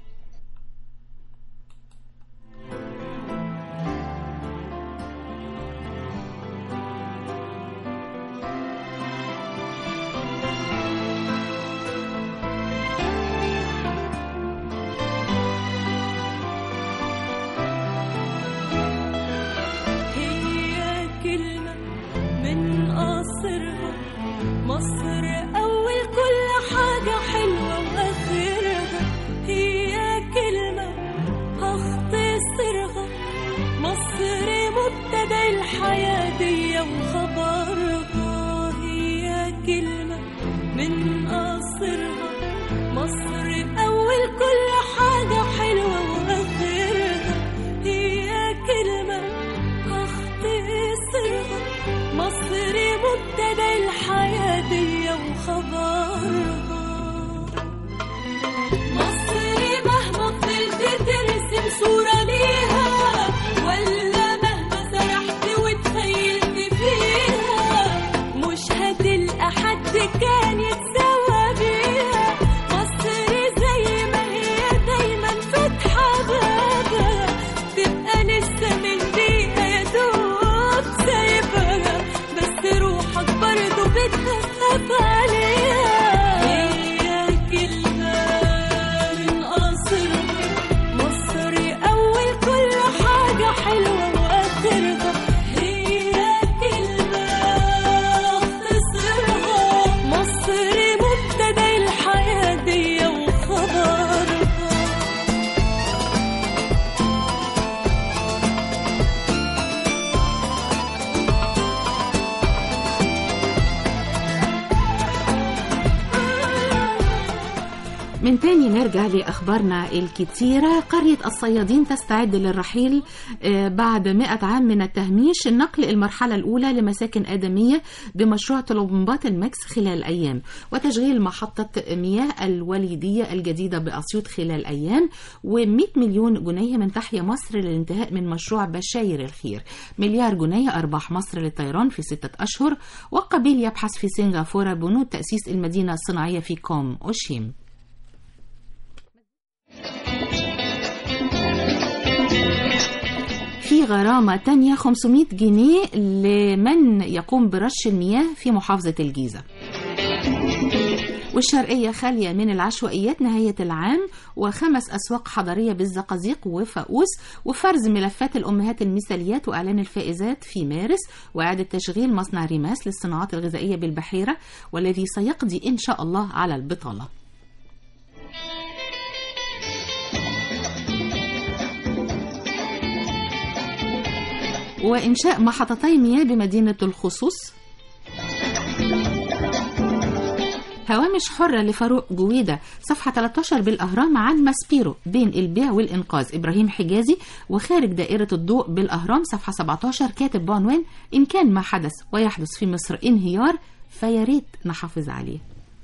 هي كلمة من قصرها مصر أول كل حاجة حلوة وآخرها هي كلمة هختصرها مصر مبتدأ الحياة دي وخبرها هي كلمة من قصرها مصر أول كل حاجة حلوة وآخرها هي كلمة هختصرها مصر مبتدأ الحياة دي وخبرها مصر مهما فضلت ترسم صورة ليها ولا مهما سرحت وتخيلت فيها مش هتلقى حد كان يتساوى بيها مصر زي ما هي دايما فاتحة بابها تبقى لسه من دقيقة يا دوب سايبها بس روحك برضه بتخاف عليها هي كلمة من قصرها مصر أول كل حاجة حلوة وآخرها هي كلمة اختصرها مصر مبتدأ الحياة دي وخبرها من تاني نرجع لأخبارنا الكتيرة قرية الصيادين تستعد للرحيل آه، بعد مئة عام من التهميش النقل المرحلة الأولى لمساكن آدمية بمشروع طلمبات المكس خلال أيام وتشغيل محطة مياه الوليدية الجديدة بأسيوط خلال أيام و100 مليون جنيه من تحيا مصر للانتهاء من مشروع بشاير الخير مليار جنيه أرباح مصر للطيران في ستة أشهر وقبيل يبحث في سنغافورة بنود تأسيس المدينة الصناعية في كوم أوشيم في غرامة تانية 500 جنيه لمن يقوم برش المياه في محافظة الجيزة والشرقية خالية من العشوائيات نهاية العام وخمس أسواق حضرية بالزقازيق وفاقوس وفرز ملفات الأمهات المثاليات وإعلان الفائزات في مارس وإعادة تشغيل مصنع ريماس للصناعات الغذائية بالبحيرة والذي سيقضي إن شاء الله على البطالة وإنشاء محطتي مياه بمدينة الخصوص هوامش حرة لفاروق جويدة صفحة 13 بالأهرام عن ماسبيرو بين البيع والإنقاذ إبراهيم حجازي وخارج دائرة الضوء بالأهرام صفحة 17 كاتب بعنوان إن كان ما حدث ويحدث في مصر انهيار فياريت نحافظ عليه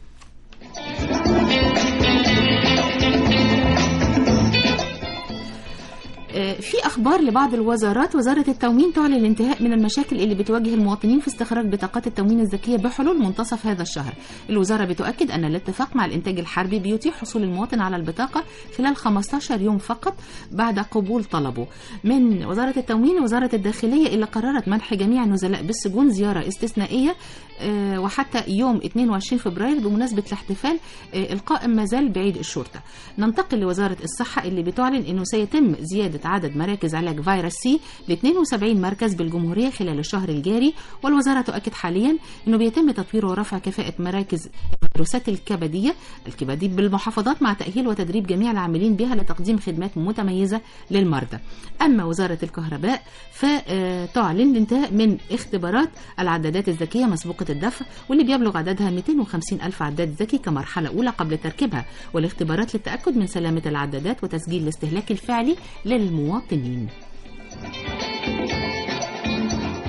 في اخبار لبعض الوزارات وزاره التموين تعلن الانتهاء من المشاكل اللي بتواجه المواطنين في استخراج بطاقات التموين الذكيه بحلول منتصف هذا الشهر الوزاره بتؤكد ان الاتفاق مع الانتاج الحربي بيتيح حصول المواطن على البطاقه خلال 15 يوم فقط بعد قبول طلبه من وزاره التموين ووزاره الداخليه اللي قررت منح جميع النزلاء بالسجون زياره استثنائيه آه، وحتى يوم 22 فبراير بمناسبه الاحتفال آه، القائم ما زال بعيد الشرطه ننتقل لوزاره الصحه اللي بتعلن انه سيتم زياده عدد مراكز علاج فيروس سي ل 72 مركز بالجمهوريه خلال الشهر الجاري والوزاره تؤكد حاليا انه بيتم تطوير ورفع كفاءه مراكز الفيروسات الكبديه الكبدي بالمحافظات مع تاهيل وتدريب جميع العاملين بها لتقديم خدمات متميزه للمرضى اما وزاره الكهرباء فتعلن الانتهاء من اختبارات العدادات الذكيه مسبوقه الدفع واللي بيبلغ عددها 250 ألف عداد ذكي كمرحلة أولى قبل تركيبها والاختبارات للتأكد من سلامة العدادات وتسجيل الاستهلاك الفعلي للمواطنين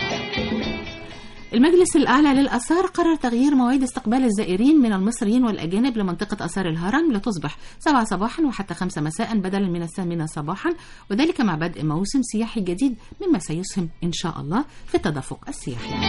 المجلس الأعلى للآثار قرر تغيير مواعيد استقبال الزائرين من المصريين والأجانب لمنطقة آثار الهرم لتصبح 7 صباحا وحتى 5 مساء بدلا من الثامنة صباحا وذلك مع بدء موسم سياحي جديد مما سيسهم إن شاء الله في التدفق السياحي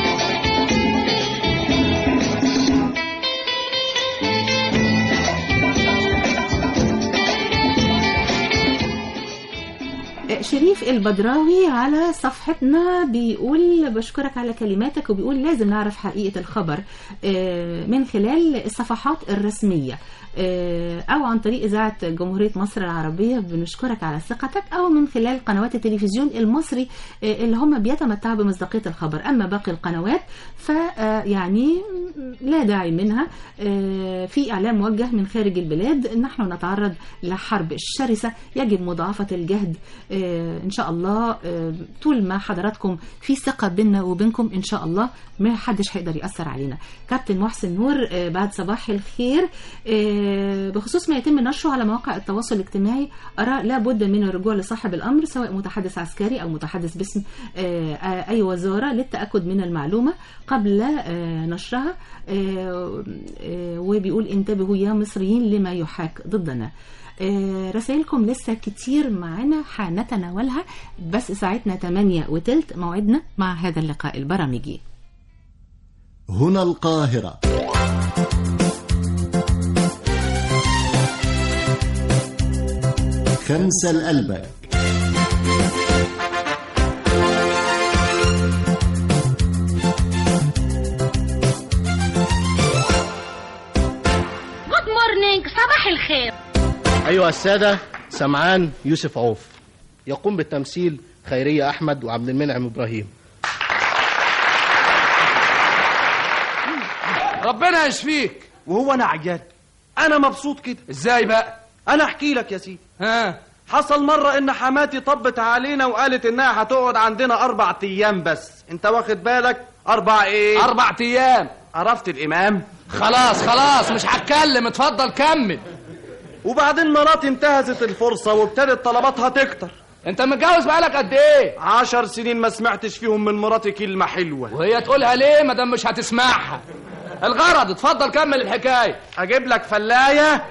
شريف البدراوي على صفحتنا بيقول بشكرك على كلماتك وبيقول لازم نعرف حقيقة الخبر آه، من خلال الصفحات الرسمية آه، أو عن طريق إذاعة جمهورية مصر العربية بنشكرك على ثقتك أو من خلال قنوات التلفزيون المصري آه، اللي هم بيتمتعوا بمصداقية الخبر أما باقي القنوات فيعني لا داعي منها آه، في إعلام موجه من خارج البلاد نحن نتعرض لحرب شرسة يجب مضاعفة الجهد آه، إن شاء الله آه، طول ما حضراتكم في ثقة بيننا وبينكم إن شاء الله ما حدش هيقدر يأثر علينا كابتن محسن نور آه، بعد صباح الخير آه، بخصوص ما يتم نشره على مواقع التواصل الاجتماعي أرى لا بد من الرجوع لصاحب الأمر سواء متحدث عسكري أو متحدث باسم آه، آه، أي وزارة للتأكد من المعلومة قبل آه، نشرها آه، آه، وبيقول انتبهوا يا مصريين لما يحاك ضدنا آه، رسائلكم لسه كتير معانا هنتناولها بس ساعتنا 8 وتلت موعدنا مع هذا اللقاء البرامجي هنا القاهرة خمسة الألبك جود مورنينج صباح الخير أيها السادة سمعان يوسف عوف يقوم بالتمثيل خيرية أحمد وعبد المنعم إبراهيم ربنا يشفيك وهو انا عيان انا مبسوط كده ازاي بقى انا احكي لك يا سيدي ها حصل مرة ان حماتي طبت علينا وقالت انها هتقعد عندنا اربع ايام بس انت واخد بالك اربع ايه اربع ايام عرفت الامام خلاص خلاص مش هتكلم اتفضل كمل وبعدين مراتي انتهزت الفرصة وابتدت طلباتها تكتر انت متجوز بقالك قد ايه عشر سنين ما سمعتش فيهم من مراتي كلمة حلوة وهي تقولها ليه ما دام مش هتسمعها الغرض اتفضل كمل الحكايه اجيب لك فلاية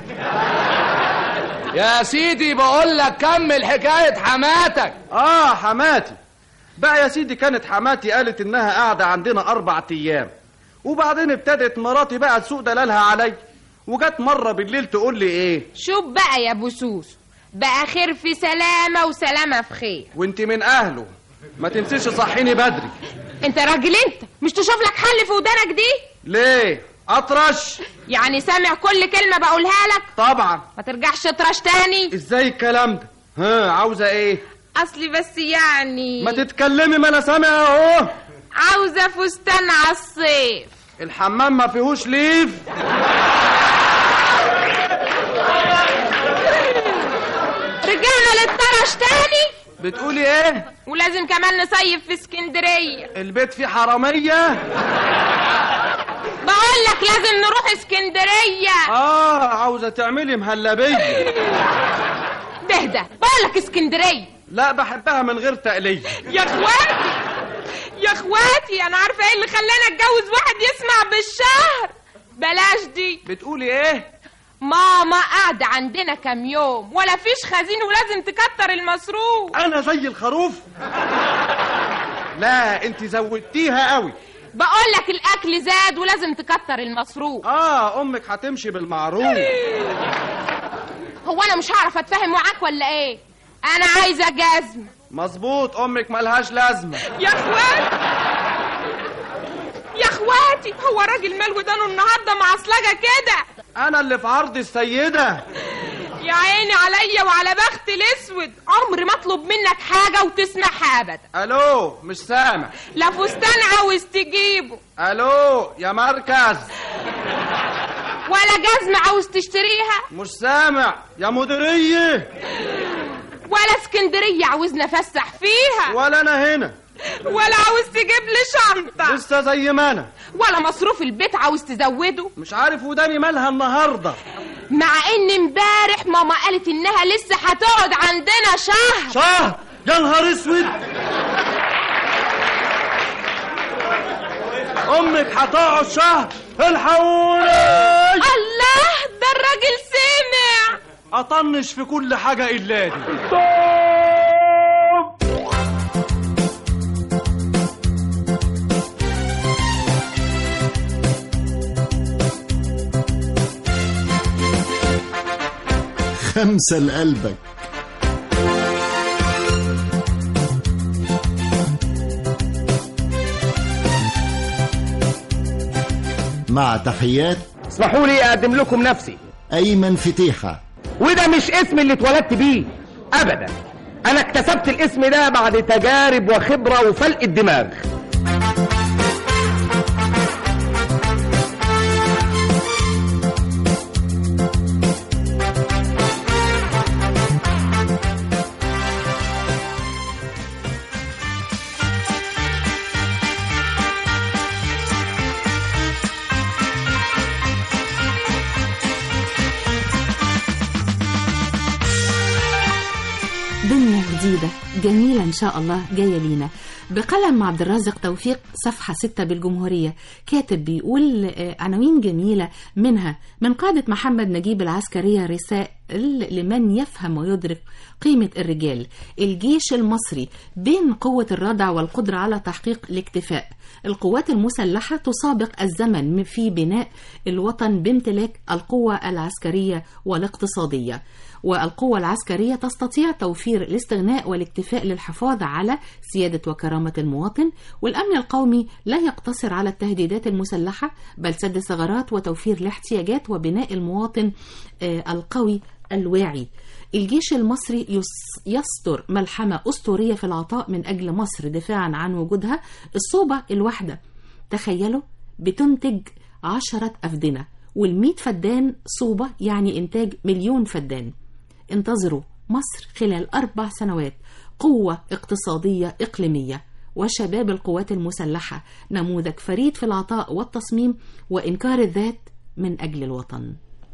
يا سيدي بقول لك كمل حكايه حماتك اه حماتي بقى يا سيدي كانت حماتي قالت انها قاعدة عندنا اربع ايام وبعدين ابتدت مراتي بقى تسوق دلالها علي وجت مرة بالليل تقول لي ايه شوف بقى يا بوسوس بقى خير في سلامة وسلامة في خير وانت من اهله ما تنسيش صحيني بدري انت راجل انت مش تشوف لك حل في ودانك دي ليه اطرش يعني سامع كل كلمة بقولها لك طبعا ما ترجعش تطرش تاني ازاي الكلام ده ها عاوزة ايه اصلي بس يعني ما تتكلمي ما انا سامع اهو عاوزة فستان على الصيف الحمام ما فيهوش ليف رجعنا للطرش تاني بتقولي ايه ولازم كمان نصيف في اسكندرية البيت فيه حرامية بقول لك لازم نروح اسكندرية اه عاوزة تعملي مهلبية تهدى بقول لك اسكندرية لا بحبها من غير تقلية يا اخواتي يا اخواتي انا عارفه ايه اللي خلاني اتجوز واحد يسمع بالشهر بلاش دي بتقولي ايه ماما قاعدة عندنا كام يوم ولا فيش خزين ولازم تكتر المصروف انا زي الخروف لا انت زودتيها قوي بقول لك الاكل زاد ولازم تكتر المصروف اه امك هتمشي بالمعروف هو انا مش هعرف اتفاهم معاك ولا ايه انا عايزه جزم مظبوط امك ملهاش لازمه يا اخواتي يا اخواتي هو راجل مال ودانه النهارده معصلجه كده انا اللي في عرض السيده يا عيني عليا وعلى بخت الاسود عمري ما اطلب منك حاجه وتسمعها ابدا الو مش سامع لا فستان عاوز تجيبه الو يا مركز ولا جزمه عاوز تشتريها مش سامع يا مديريه ولا اسكندريه عاوزنا افسح فيها ولا انا هنا ولا عاوز تجيب لي شنطه لسه زي ما انا ولا مصروف البيت عاوز تزوده مش عارف وداني مالها النهارده مع ان امبارح ماما قالت انها لسه هتقعد عندنا شهر شهر يا نهار اسود امك هتقعد شهر الحقوني الله ده الراجل سمع اطنش في كل حاجه الا دي خمسة لقلبك مع تحيات اسمحوا لي اقدم لكم نفسي أيمن فتيحة وده مش اسم اللي اتولدت بيه ابدا انا اكتسبت الاسم ده بعد تجارب وخبره وفلق الدماغ دنيا جديدة جميلة إن شاء الله جاية لينا بقلم عبد الرازق توفيق صفحة ستة بالجمهورية كاتب بيقول آه، عناوين جميلة منها من قادة محمد نجيب العسكرية رسائل لمن يفهم ويدرك قيمة الرجال الجيش المصري بين قوة الردع والقدرة على تحقيق الاكتفاء القوات المسلحة تسابق الزمن في بناء الوطن بامتلاك القوة العسكرية والاقتصادية والقوة العسكرية تستطيع توفير الاستغناء والاكتفاء للحفاظ على سيادة وكرامة المواطن والأمن القومي لا يقتصر على التهديدات المسلحة بل سد ثغرات وتوفير الاحتياجات وبناء المواطن آه، القوي الواعي الجيش المصري يس- يستر ملحمة أسطورية في العطاء من أجل مصر دفاعا عن وجودها الصوبة الواحدة تخيلوا بتنتج عشرة أفدنة والمئة فدان صوبة يعني إنتاج مليون فدان انتظروا مصر خلال أربع سنوات قوة اقتصادية إقليمية وشباب القوات المسلحة نموذج فريد في العطاء والتصميم وإنكار الذات من أجل الوطن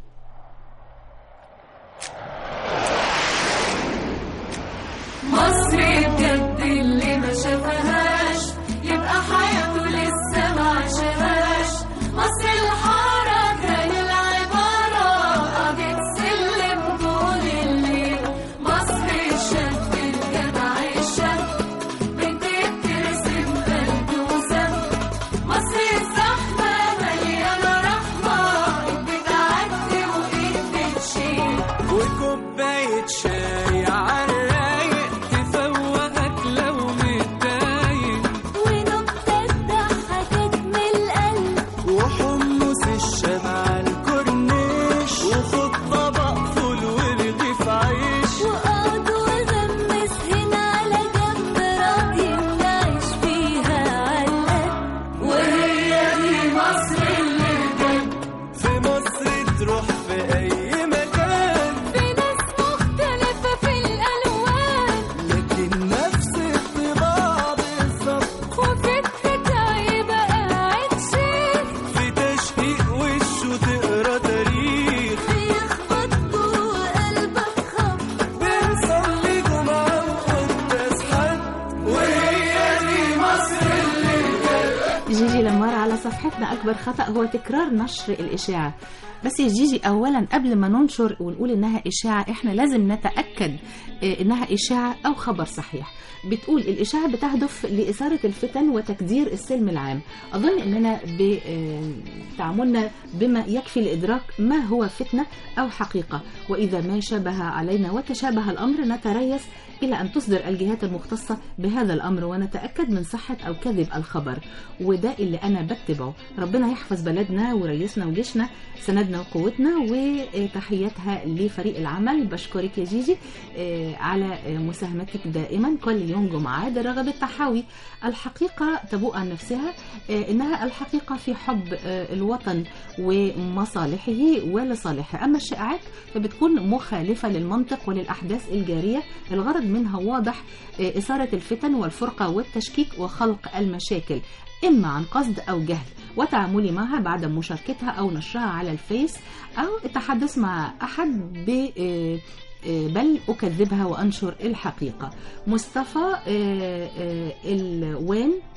مصر بجد اللي ما شافهاش يبقى حياته لسه ما عاشهاش مصر الحارة كان العبارة قضية سلم طول الليل مصر الشاب الجدع الشاب بنت بترسم قلب وسم مصر الزحمة مليانة رحمة ايد بتعدي وايد بتشيل وكوباية شاي عالرايق تفوقك لو متضايق ونكتة تضحكك من القلب وحمص الشام على الكورنيش وخد طبق فول ورغيف عيش وقعد وغمس هنا على جنب راضي نعيش فيها علقة وهي دي مصر اللي بجد في مصر تروح في أي مكان في ناس مختلفة في الألوان لكن نفس الطباع بالظبط وفي الحكاية بقى قاعد شيخ في تشقيق وشه تقرا تاريخ بيخبط جوه قلبك خبط بنصلي جمعة وقداس حد وهي دي مصر اللي بجد جيجي لمار على صفحتنا أكبر خطأ هو تكرار نشر الإشاعة بس يا جيجي أولا قبل ما ننشر ونقول إنها إشاعة إحنا لازم نتأكد آه، إنها إشاعة أو خبر صحيح بتقول الإشاعة بتهدف لإثارة الفتن وتكدير السلم العام أظن إننا بتعاملنا بما يكفي لإدراك ما هو فتنة أو حقيقة وإذا ما شابه علينا وتشابه الأمر نتريث إلى أن تصدر الجهات المختصة بهذا الأمر ونتأكد من صحة أو كذب الخبر وده اللي أنا بتبعه ربنا يحفظ بلدنا ورئيسنا وجيشنا سندنا وقوتنا وتحياتها لفريق العمل بشكرك يا جيجي آه، على آه، مساهمتك دائما كل يوم جمعة ده رغد التحاوي الحقيقة تبوء عن نفسها آه، إنها الحقيقة في حب آه، الوطن ومصالحه ولصالحه أما الشائعات فبتكون مخالفة للمنطق وللأحداث الجارية الغرض منها واضح آه، إثارة الفتن والفرقة والتشكيك وخلق المشاكل إما عن قصد أو جهل وتعاملي معها بعد مشاركتها أو نشرها على الفيس أو التحدث مع أحد ب آه، آه، بل أكذبها وأنشر الحقيقة مصطفى آه، آه، الوان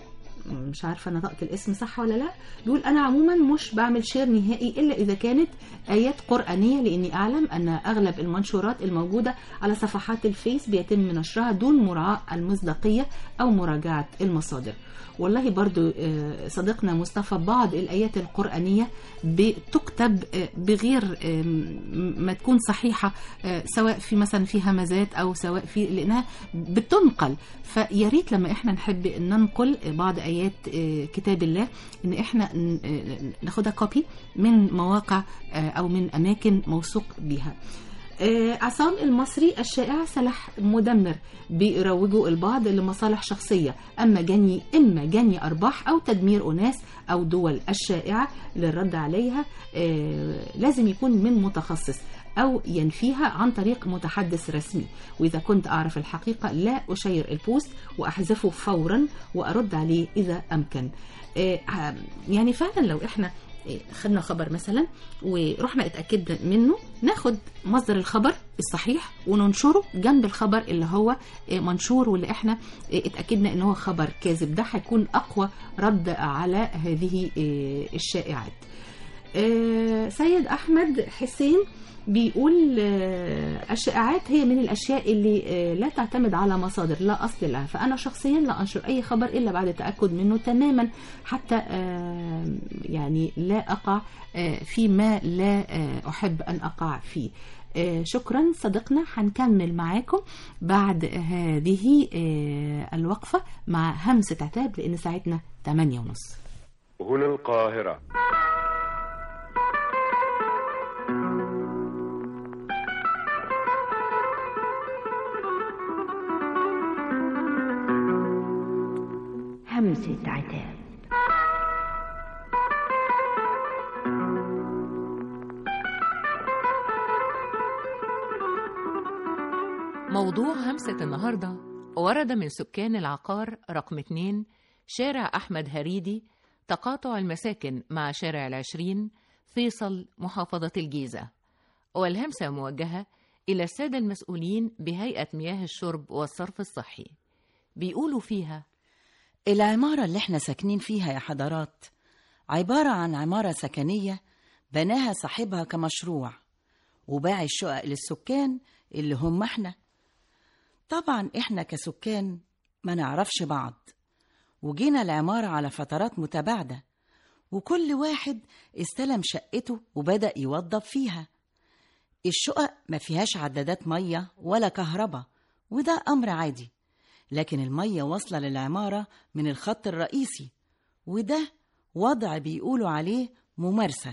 مش عارفه نطقت الاسم صح ولا لا بيقول انا عموما مش بعمل شير نهائي الا اذا كانت ايات قرانيه لاني اعلم ان اغلب المنشورات الموجوده على صفحات الفيس بيتم نشرها دون مراعاه المصداقيه او مراجعه المصادر والله برضو آه، صديقنا مصطفى بعض الآيات القرآنية بتكتب آه، بغير آه، م- ما تكون صحيحة آه، سواء في مثلا في همزات أو سواء في لأنها بتنقل فيا ريت لما احنا نحب ننقل بعض آيات آه، كتاب الله إن احنا ن- آه، ناخدها كوبي من مواقع آه، أو من أماكن موثوق بيها آه، عصام المصري الشائع سلاح مدمر بيروجوا البعض لمصالح شخصية أما جني إما جني أرباح أو تدمير أناس أو دول الشائعة للرد عليها آه، لازم يكون من متخصص أو ينفيها عن طريق متحدث رسمي وإذا كنت أعرف الحقيقة لا أشير البوست وأحذفه فورا وأرد عليه إذا أمكن آه، يعني فعلا لو إحنا خدنا خبر مثلا ورحنا اتاكدنا منه ناخد مصدر الخبر الصحيح وننشره جنب الخبر اللي هو منشور واللي احنا اتاكدنا ان هو خبر كاذب ده هيكون اقوى رد على هذه الشائعات آه، سيد احمد حسين بيقول آه، الشائعات هي من الاشياء اللي آه، لا تعتمد على مصادر لا اصل لها فانا شخصيا لا انشر اي خبر الا بعد التاكد منه تماما حتى آه، يعني لا اقع آه، فيما لا آه، احب ان اقع فيه آه، شكرا صديقنا هنكمل معاكم بعد هذه آه، الوقفة مع همسة عتاب لأن ساعتنا 8 ونص هنا القاهرة همسة عتاب موضوع همسة النهاردة ورد من سكان العقار رقم 2 شارع أحمد هريدي تقاطع المساكن مع شارع العشرين فيصل محافظة الجيزة والهمسة موجهة إلى السادة المسؤولين بهيئة مياه الشرب والصرف الصحي بيقولوا فيها العمارة اللي احنا ساكنين فيها يا حضرات عبارة عن عمارة سكنية بناها صاحبها كمشروع وباع الشقق للسكان اللي هم احنا طبعا احنا كسكان ما نعرفش بعض وجينا العمارة على فترات متباعدة وكل واحد استلم شقته وبدأ يوضب فيها الشقق ما فيهاش عدادات مية ولا كهرباء وده أمر عادي لكن المية واصلة للعمارة من الخط الرئيسي وده وضع بيقولوا عليه ممارسة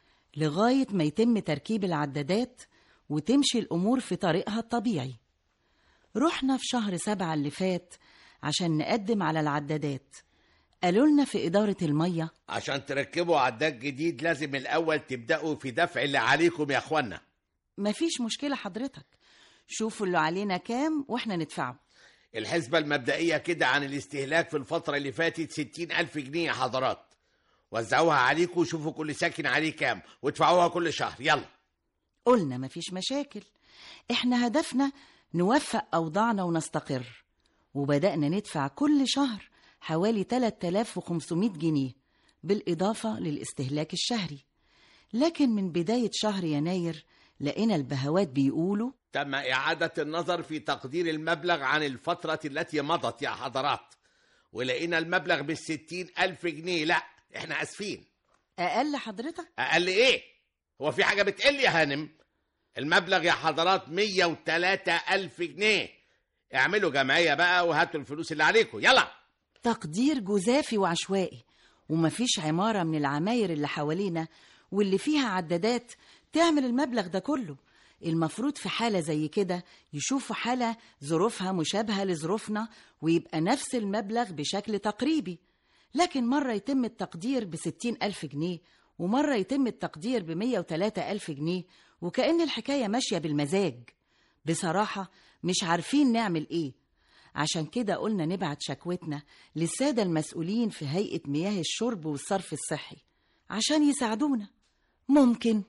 لغاية ما يتم تركيب العدادات وتمشي الأمور في طريقها الطبيعي رحنا في شهر سبعة اللي فات عشان نقدم على العدادات قالوا لنا في إدارة المية عشان تركبوا عداد جديد لازم الأول تبدأوا في دفع اللي عليكم يا أخوانا مفيش مشكلة حضرتك شوفوا اللي علينا كام وإحنا ندفعه الحسبة المبدئية كده عن الاستهلاك في الفترة اللي فاتت ستين ألف جنيه يا حضرات وزعوها عليكم وشوفوا كل ساكن عليه كام وادفعوها كل شهر يلا قلنا مفيش مشاكل إحنا هدفنا نوفق أوضاعنا ونستقر وبدأنا ندفع كل شهر حوالي 3500 جنيه بالإضافة للاستهلاك الشهري لكن من بداية شهر يناير لقينا البهوات بيقولوا تم إعادة النظر في تقدير المبلغ عن الفترة التي مضت يا حضرات ولقينا المبلغ بالستين ألف جنيه لا احنا أسفين أقل حضرتك أقل إيه؟ هو في حاجة بتقل يا هانم؟ المبلغ يا حضرات مية وتلاتة ألف جنيه اعملوا جمعية بقى وهاتوا الفلوس اللي عليكم يلا تقدير جزافي وعشوائي ومفيش عمارة من العماير اللي حوالينا واللي فيها عدادات تعمل المبلغ ده كله المفروض في حالة زي كده يشوفوا حالة ظروفها مشابهة لظروفنا ويبقى نفس المبلغ بشكل تقريبي لكن مرة يتم التقدير بستين ألف جنيه ومرة يتم التقدير بمية وتلاتة ألف جنيه وكأن الحكاية ماشية بالمزاج بصراحة مش عارفين نعمل إيه عشان كده قلنا نبعت شكوتنا للسادة المسؤولين في هيئة مياه الشرب والصرف الصحي عشان يساعدونا ممكن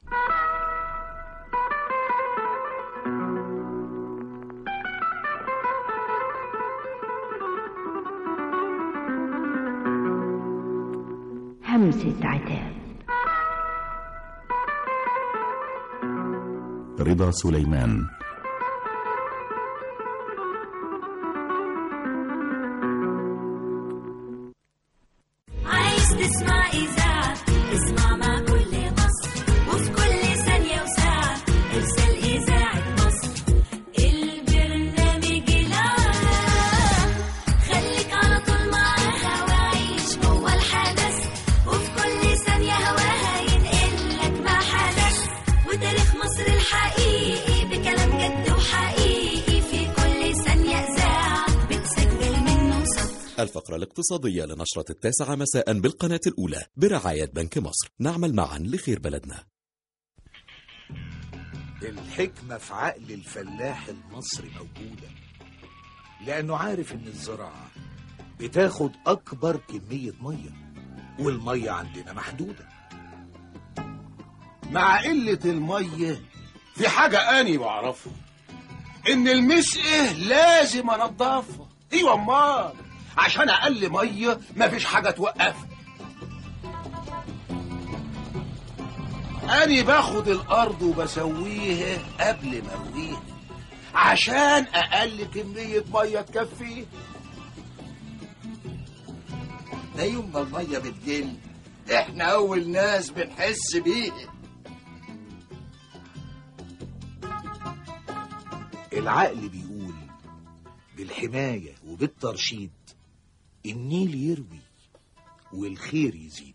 همسة عتاب رضا سليمان عايز تسمع إذاعة اسمع مع كل مصر وفي كل ثانية وساعة ارسل إذاعة مصر البرنامج العام خليك على طول معاها وعيش جوه الحدث وفي كل ثانية هواها ينقلك ما حدث وتاريخ مصر الحقيقي بكلام جد وحقيقي في كل ثانية إذاعة بتسجل منه صوت الفقرة الاقتصادية لنشرة التاسعة مساء بالقناة الأولى برعاية بنك مصر نعمل معا لخير بلدنا الحكمة في عقل الفلاح المصري موجودة لأنه عارف إن الزراعة بتاخد أكبر كمية مية والمية عندنا محدودة مع قلة المية في حاجة أني بعرفها إن المسقة لازم أنضفها أيوة أمال عشان أقل مية مفيش حاجة توقفها أني باخد الأرض وبسويها قبل ما أرويها عشان أقل كمية مية تكفيه ده يوم ما المية بتقل إحنا أول ناس بنحس بيها العقل بيقول بالحماية وبالترشيد النيل يروي والخير يزيد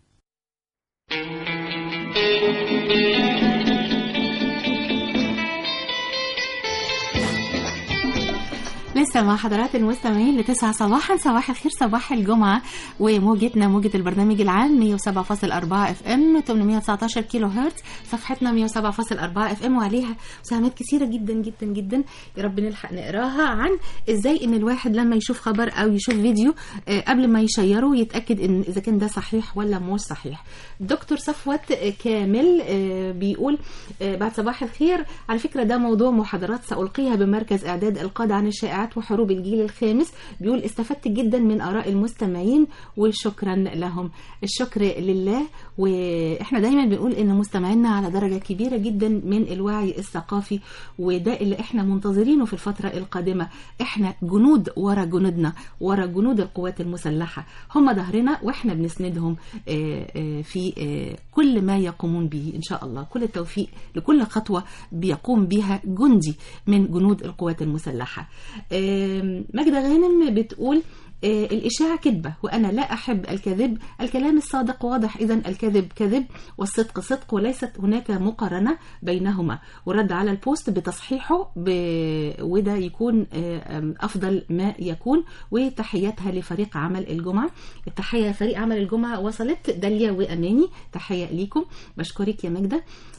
لسه مع حضرات المستمعين لتسعة صباحا صباح الخير صباح الجمعة وموجتنا موجة البرنامج العام 107.4 اف ام 819 كيلو هرتز صفحتنا 107.4 اف ام وعليها مساهمات كثيرة جدا جدا جدا يا رب نلحق نقراها عن ازاي ان الواحد لما يشوف خبر او يشوف فيديو آه، قبل ما يشيره يتأكد ان اذا كان ده صحيح ولا مش صحيح دكتور صفوت كامل آه، بيقول آه، بعد صباح الخير على فكرة ده موضوع محاضرات سألقيها بمركز إعداد القادة عن الشائعات وحروب الجيل الخامس بيقول استفدت جدا من آراء المستمعين وشكرا لهم الشكر لله وإحنا دايما بنقول إن مستمعينا على درجة كبيرة جدا من الوعي الثقافي وده اللي إحنا منتظرينه في الفترة القادمة إحنا جنود ورا جنودنا ورا جنود القوات المسلحة هم ظهرنا وإحنا بنسندهم آه، آه، في آه، كل ما يقومون به إن شاء الله كل التوفيق لكل خطوة بيقوم بها جندي من جنود القوات المسلحة آم، ماجدة غانم بتقول آه، الإشاعة كذبة وأنا لا أحب الكذب الكلام الصادق واضح إذا الكذب كذب والصدق صدق وليست هناك مقارنة بينهما ورد على البوست بتصحيحه ب... وده يكون آه، آم، أفضل ما يكون وتحياتها لفريق عمل الجمعة التحية فريق عمل الجمعة وصلت داليا وأماني تحية ليكم بشكرك يا ماجدة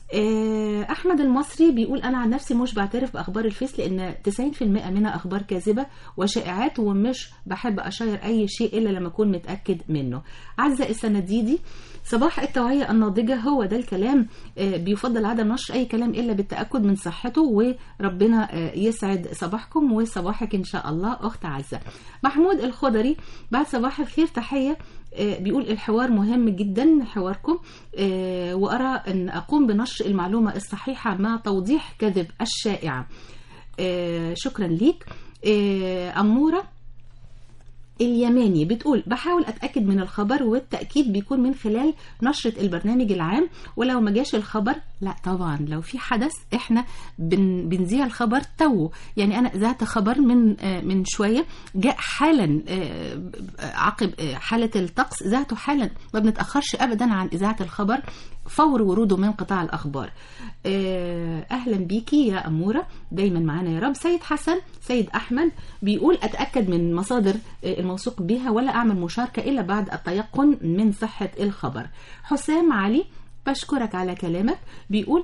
آه، احمد المصري بيقول انا عن نفسي مش بعترف باخبار الفيس لان 90% منها اخبار كاذبه وشائعات ومش بحب اشير اي شيء الا لما اكون متاكد منه عزه السنديدي صباح التوعية الناضجة هو ده الكلام آه، بيفضل عدم نشر أي كلام إلا بالتأكد من صحته وربنا آه، يسعد صباحكم وصباحك إن شاء الله أخت عزة محمود الخضري بعد صباح الخير تحية آه، بيقول الحوار مهم جدا حواركم آه، وأرى أن أقوم بنشر المعلومة الصحيحة مع توضيح كذب الشائعة آه، شكرا ليك آه، أمورة اليماني بتقول بحاول اتاكد من الخبر والتاكيد بيكون من خلال نشره البرنامج العام ولو ما جاش الخبر لا طبعا لو في حدث احنا بن بنذيع الخبر تو يعني انا ذات خبر من آه، من شويه جاء حالا آه، عقب آه، حاله الطقس ذاته حالا ما بنتاخرش ابدا عن اذاعه الخبر فور وروده من قطاع الاخبار آه، اهلا بيكي يا اموره دايما معانا يا رب سيد حسن سيد احمد بيقول اتاكد من مصادر آه، الموثوق بها ولا اعمل مشاركه الا بعد التيقن من صحه الخبر حسام علي بشكرك على كلامك بيقول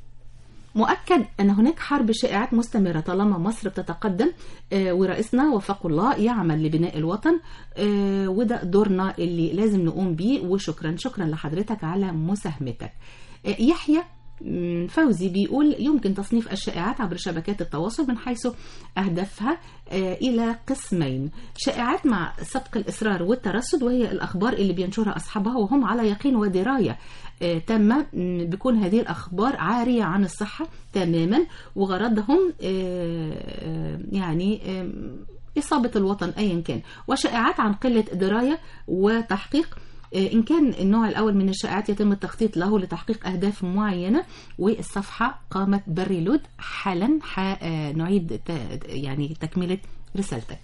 مؤكد أن هناك حرب شائعات مستمرة طالما مصر بتتقدم آه، ورئيسنا وفق الله يعمل لبناء الوطن آه، وده دورنا اللي لازم نقوم بيه وشكرا شكرا لحضرتك على مساهمتك آه، يحيى مم، فوزي بيقول يمكن تصنيف الشائعات عبر شبكات التواصل من حيث أهدافها آه، إلى قسمين شائعات مع سبق الإصرار والترصد وهي الأخبار اللي بينشرها أصحابها وهم على يقين ودراية آه، تامة مم، بيكون هذه الأخبار عارية عن الصحة تماما وغرضهم آه، آه، يعني آه، إصابة الوطن أيا كان وشائعات عن قلة دراية وتحقيق آه، إن كان النوع الأول من الشائعات يتم التخطيط له لتحقيق أهداف معينة والصفحة قامت بالريلود حالا ح- آه، نعيد ت- يعني تكملة رسالتك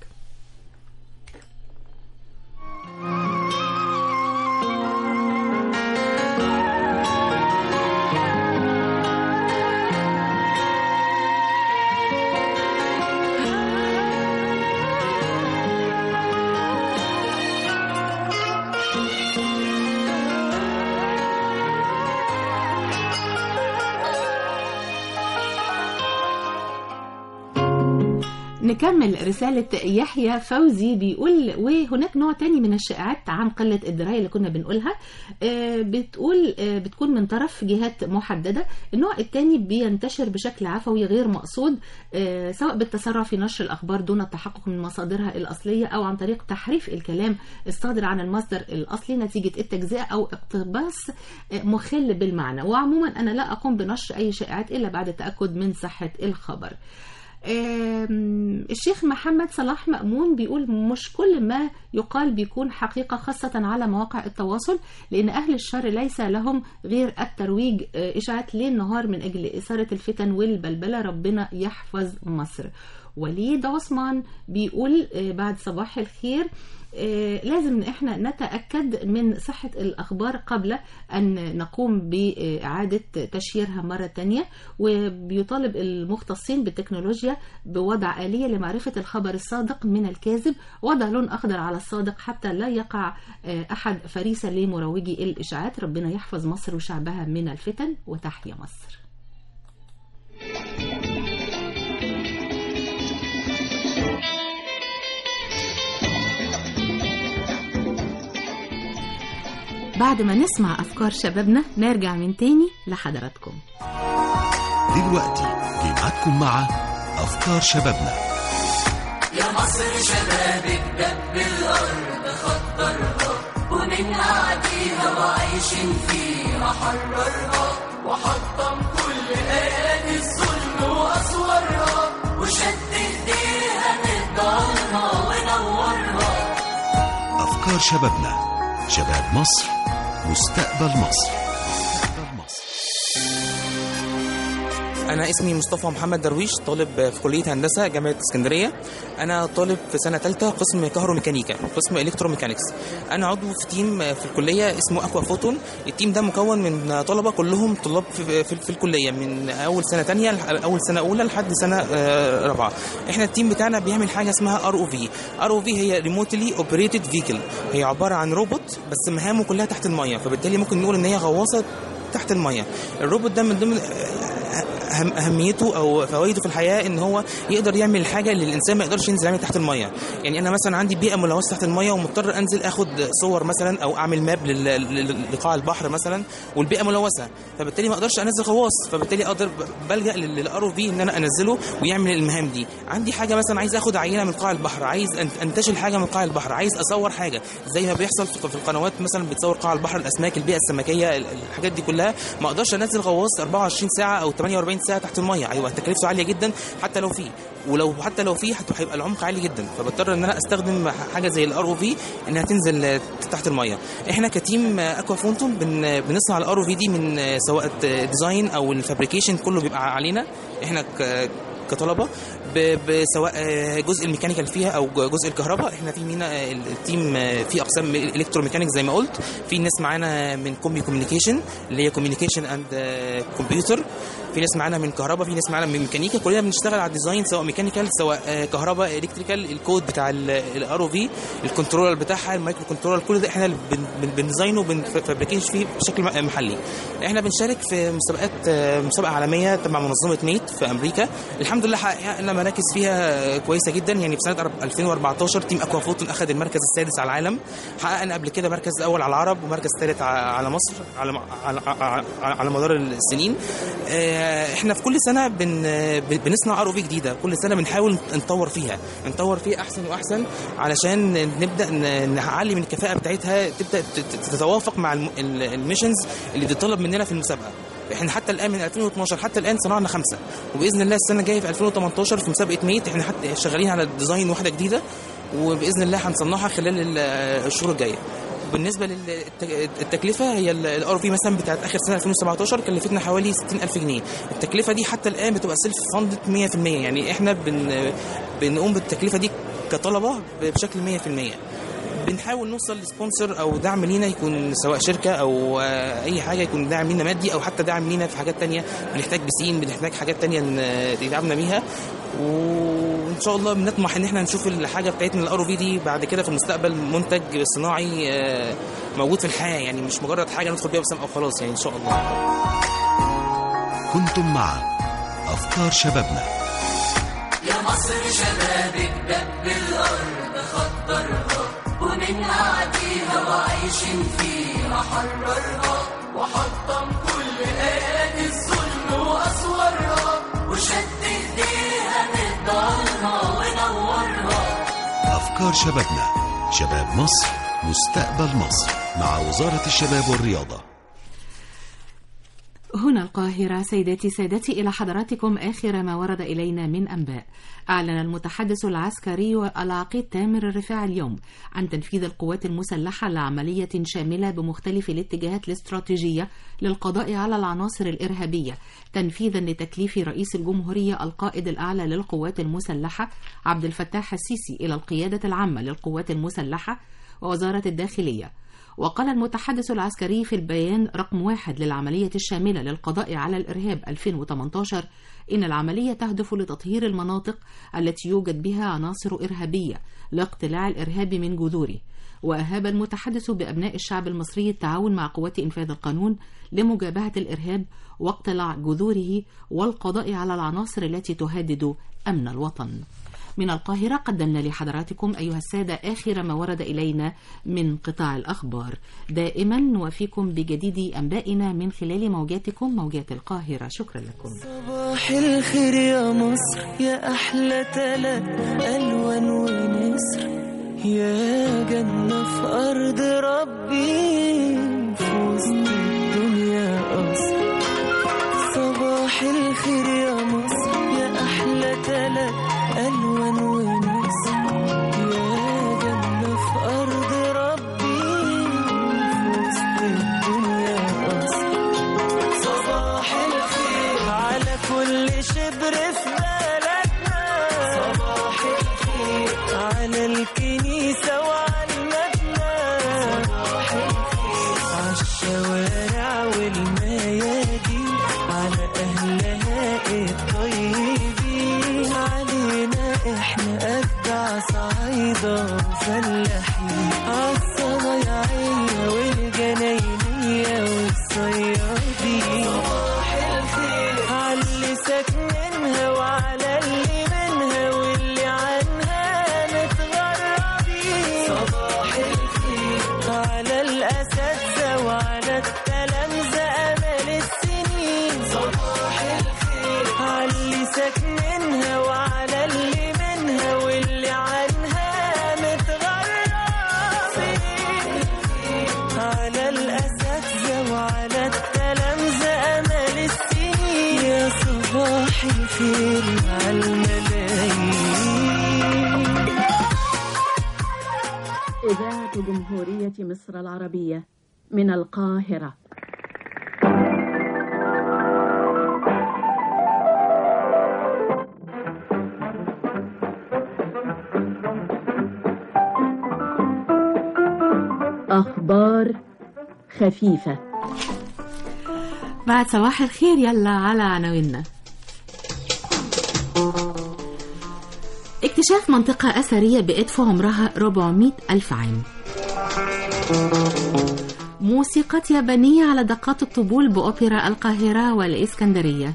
نكمل رسالة يحيى فوزي بيقول وهناك نوع تاني من الشائعات عن قلة الدراية اللي كنا بنقولها آه، بتقول آه، بتكون من طرف جهات محددة النوع التاني بينتشر بشكل عفوي غير مقصود آه، سواء بالتسرع في نشر الأخبار دون التحقق من مصادرها الأصلية أو عن طريق تحريف الكلام الصادر عن المصدر الأصلي نتيجة التجزئة أو اقتباس آه، مخل بالمعنى وعموما أنا لا أقوم بنشر أي شائعات إلا بعد التأكد من صحة الخبر آم، الشيخ محمد صلاح مأمون بيقول مش كل ما يقال بيكون حقيقة خاصة على مواقع التواصل لأن أهل الشر ليس لهم غير الترويج آه، إشاعات ليل نهار من أجل إثارة الفتن والبلبلة ربنا يحفظ مصر وليد عثمان بيقول آه، بعد صباح الخير آه، لازم ان احنا نتاكد من صحه الاخبار قبل ان نقوم باعاده تشييرها مره تانية وبيطالب المختصين بالتكنولوجيا بوضع اليه لمعرفه الخبر الصادق من الكاذب وضع لون اخضر على الصادق حتى لا يقع آه، احد فريسه لمروجي الاشاعات ربنا يحفظ مصر وشعبها من الفتن وتحيا مصر بعد ما نسمع أفكار شبابنا نرجع من تاني لحضراتكم دلوقتي جمعتكم مع أفكار شبابنا يا مصر شبابك دب الأرض خطرها ومن قاعديها وعايشين فيها حررها وحطم كل آيات الظلم وأسوارها وشد إيديها نضالها ونورها أفكار شبابنا شباب مصر مستقبل مصر أنا اسمي مصطفى محمد درويش طالب في كلية هندسة جامعة اسكندرية أنا طالب في سنة ثالثة قسم كهروميكانيكا قسم إلكتروميكانكس أنا عضو في تيم في الكلية اسمه أكوا فوتون التيم ده مكون من طلبة كلهم طلاب في, في, في الكلية من أول سنة تانية لح- أول سنة أولى لحد سنة آه، رابعة إحنا التيم بتاعنا بيعمل حاجة اسمها ار او في ار او في هي ريموتلي اوبريتد فيكل هي عبارة عن روبوت بس مهامه كلها تحت المية فبالتالي ممكن نقول إن هي غواصة تحت المية الروبوت ده من ضمن أهم اهميته او فوائده في الحياه ان هو يقدر يعمل حاجه اللي الانسان ما يقدرش ينزل يعمل تحت الميه يعني انا مثلا عندي بيئه ملوثه تحت الميه ومضطر انزل اخد صور مثلا او اعمل ماب لل- لل- لقاع البحر مثلا والبيئه ملوثه فبالتالي ما اقدرش انزل غواص فبالتالي اقدر ب- بلجا للار او في ان انا انزله ويعمل المهام دي عندي حاجه مثلا عايز اخد عينه من قاع البحر عايز أن- انتشل حاجه من قاع البحر عايز اصور حاجه زي ما بيحصل في في القنوات مثلا بتصور قاع البحر الاسماك البيئه السمكيه ال- الحاجات دي كلها ما اقدرش انزل غواص 24 ساعه او 48 ساعه تحت الميه ايوه تكلفته عاليه جدا حتى لو في ولو حتى لو في حت- هيبقى العمق عالي جدا فبضطر ان انا استخدم حاجه زي الار او في انها تنزل آه، تحت الميه احنا كتيم آه، اكوا فونتون بن بنصنع الار او في دي من آه، سواء ديزاين او الفابريكيشن كله بيبقى علينا احنا ك- كطلبه ب- ب- سواء آه، جزء الميكانيكال فيها او جزء الكهرباء احنا في مينا آه، التيم آه، في اقسام الكتروميكانيك زي ما قلت في ناس معانا من كومبي كوميونيكيشن اللي هي كوميونيكيشن اند كمبيوتر في ناس معانا من كهرباء في ناس معانا من ميكانيكا كلنا بنشتغل على الديزاين سواء ميكانيكال سواء آه، كهرباء الكتريكال الكود بتاع الار او في الكنترولر بتاعها المايكرو كنترولر كل ده احنا اللي بن- بن- بنديزاينه وبنفبريكيش فيه بشكل م- محلي احنا بنشارك في مسابقات آه، مسابقه عالميه تبع منظمه ميت في امريكا الحمد لله حققنا مراكز فيها كويسه جدا يعني في سنه 2014 تيم اكوا فوتون اخذ المركز السادس على العالم حققنا قبل كده مركز اول على العرب ومركز ثالث ع- على مصر على على, على, على مدار السنين آه، احنا في كل سنه بن بن- بنصنع ار او في جديده كل سنه بنحاول نطور فيها نطور فيها احسن واحسن علشان نبدا ن- نعلي من الكفاءه بتاعتها تبدا ت- ت- تتوافق مع الم- ال- الميشنز اللي بتطلب مننا في المسابقه احنا حتى الان من 2012 حتى الان صنعنا خمسه وباذن الله السنه الجايه في 2018 في مسابقه ميت احنا حتى شغالين على ديزاين واحده جديده وباذن الله هنصنعها خلال ال- الشهور الجايه بالنسبه للتكلفه هي الار في مثلا بتاعت اخر سنه 2017 كلفتنا حوالي 60000 جنيه التكلفه دي حتى الان بتبقى سيلف فاندد 100% يعني احنا بن بنقوم بالتكلفه دي كطلبه بشكل 100% بنحاول نوصل لسبونسر او دعم لينا يكون سواء شركه او آه، اي حاجه يكون دعم لينا مادي او حتى دعم لينا في حاجات تانية بنحتاج بسين بنحتاج حاجات تانية ن- تدعمنا بيها وان شاء الله بنطمح ان احنا نشوف الحاجه بتاعتنا الار في دي بعد كده في المستقبل منتج صناعي آه، موجود في الحياه يعني مش مجرد حاجه ندخل بيها بسم او خلاص يعني ان شاء الله كنتم مع أفكار شبابنا يا مصر شبابك دب الأرض خطرها ومنها عديها وعايشين فيها حررها وحطم كل آيات الظلم وأسوارها وشد إيديها نضالها ونورها أفكار شبابنا شباب مصر مستقبل مصر مع وزارة الشباب والرياضة هنا القاهرة سيداتي سادتي إلى حضراتكم آخر ما ورد إلينا من أنباء أعلن المتحدث العسكري العقيد تامر الرفاع اليوم عن تنفيذ القوات المسلحة لعملية شاملة بمختلف الاتجاهات الاستراتيجية للقضاء على العناصر الإرهابية تنفيذا لتكليف رئيس الجمهورية القائد الأعلى للقوات المسلحة عبد الفتاح السيسي إلى القيادة العامة للقوات المسلحة ووزارة الداخلية وقال المتحدث العسكري في البيان رقم واحد للعملية الشاملة للقضاء على الإرهاب 2018 إن العملية تهدف لتطهير المناطق التي يوجد بها عناصر إرهابية لاقتلاع الإرهاب من جذوره وأهاب المتحدث بأبناء الشعب المصري التعاون مع قوات إنفاذ القانون لمجابهة الإرهاب واقتلاع جذوره والقضاء على العناصر التي تهدد أمن الوطن من القاهرة قدمنا لحضراتكم أيها السادة آخر ما ورد إلينا من قطاع الأخبار دائما نوافيكم بجديد أنبائنا من خلال موجاتكم موجات القاهرة شكرا لكم صباح الخير يا مصر يا أحلى تلات ألوان ونسر يا جنة في أرض ربي في وسط الدنيا قصر صباح الخير يا مصر يا أحلى تلات ألوان ونسر يا جنة في أرض ربي في وسط الدنيا قصر صباح الخير على كل شبر في بلدنا صباح الخير على الكنيسة وعلى المبنى صباح الخير على الشوارع والميادين على أهلها الطيبين علينا إحنا أجدع صعايدة وفلاحين عالصنايعية والجناينية والصيادين صباح الخير عاللي ساكنينها وعلى اللي منها واللي عنها متغربين صباح الخير على الأساتذة وعلى التلامذة أمل السنين صباح الخير عاللي ساكنينها وعلى اللي منها واللي عنها متغربين على الأساتذة وعلى التلامذة أمل السنين يا صباح الخير على الملايين إذاعة جمهورية مصر العربية من القاهرة أخبار خفيفة بعد صباح الخير يلا على عناويننا اكتشاف منطقة أثرية بإدفو عمرها 400 ألف عام موسيقى يابانية على دقات الطبول بأوبرا القاهرة والإسكندرية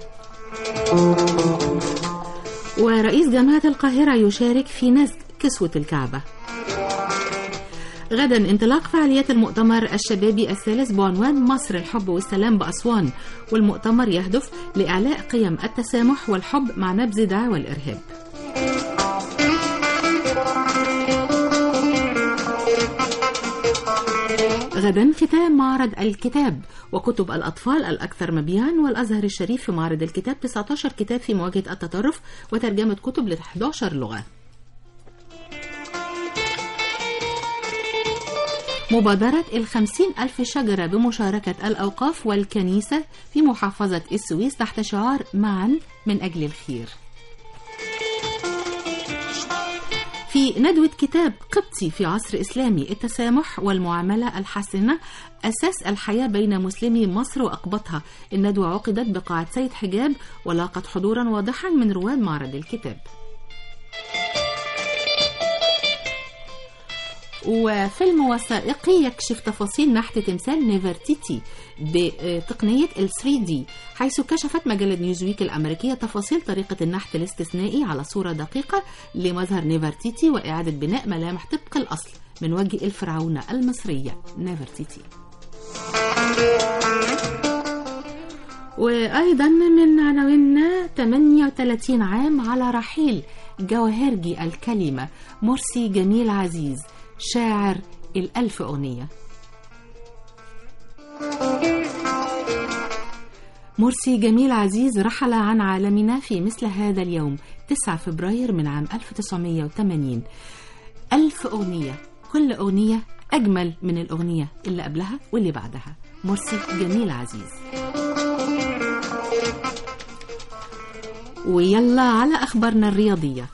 ورئيس جامعة القاهرة يشارك في نسج كسوة الكعبة غدا انطلاق فعاليات المؤتمر الشبابي الثالث بعنوان مصر الحب والسلام بأسوان والمؤتمر يهدف لإعلاء قيم التسامح والحب مع نبذ دعوى الإرهاب غدا ختام معرض الكتاب وكتب الأطفال الأكثر مبيعا والأزهر الشريف في معرض الكتاب 19 كتاب في مواجهة التطرف وترجمة كتب ل 11 لغة مبادرة الخمسين ألف شجرة بمشاركة الأوقاف والكنيسة في محافظة السويس تحت شعار معا من أجل الخير في ندوة كتاب قبطي في عصر إسلامي التسامح والمعاملة الحسنة أساس الحياة بين مسلمي مصر وأقباطها الندوة عقدت بقاعة سيد حجاب ولاقت حضورا واضحا من رواد معرض الكتاب وفيلم وثائقي يكشف تفاصيل نحت تمثال نيفرتيتي بتقنية ال 3D حيث كشفت مجلة نيوزويك الأمريكية تفاصيل طريقة النحت الاستثنائي على صورة دقيقة لمظهر نيفرتيتي وإعادة بناء ملامح طبق الأصل من وجه الفرعونة المصرية نيفرتيتي وأيضا من عناويننا 38 عام على رحيل جواهرجي الكلمة مرسي جميل عزيز شاعر الألف أغنية مرسي جميل عزيز رحل عن عالمنا في مثل هذا اليوم 9 فبراير من عام 1980 ألف أغنية كل أغنية أجمل من الأغنية اللي قبلها واللي بعدها مرسي جميل عزيز ويلا على أخبارنا الرياضية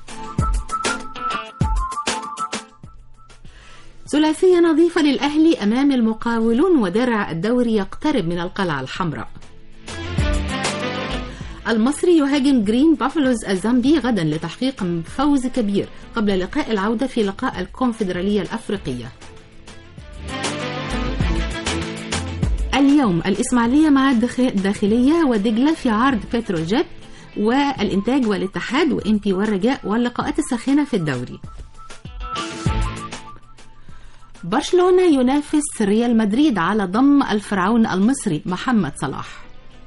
ثلاثية نظيفة للأهلي أمام المقاولون ودرع الدوري يقترب من القلعة الحمراء المصري يهاجم جرين بافلوز الزامبي غدا لتحقيق فوز كبير قبل لقاء العودة في لقاء الكونفدرالية الأفريقية اليوم الإسماعيلية مع الداخلية ودجلة في عرض بتروجيت والإنتاج والاتحاد وإم بي والرجاء واللقاءات الساخنة في الدوري برشلونة ينافس ريال مدريد على ضم الفرعون المصري محمد صلاح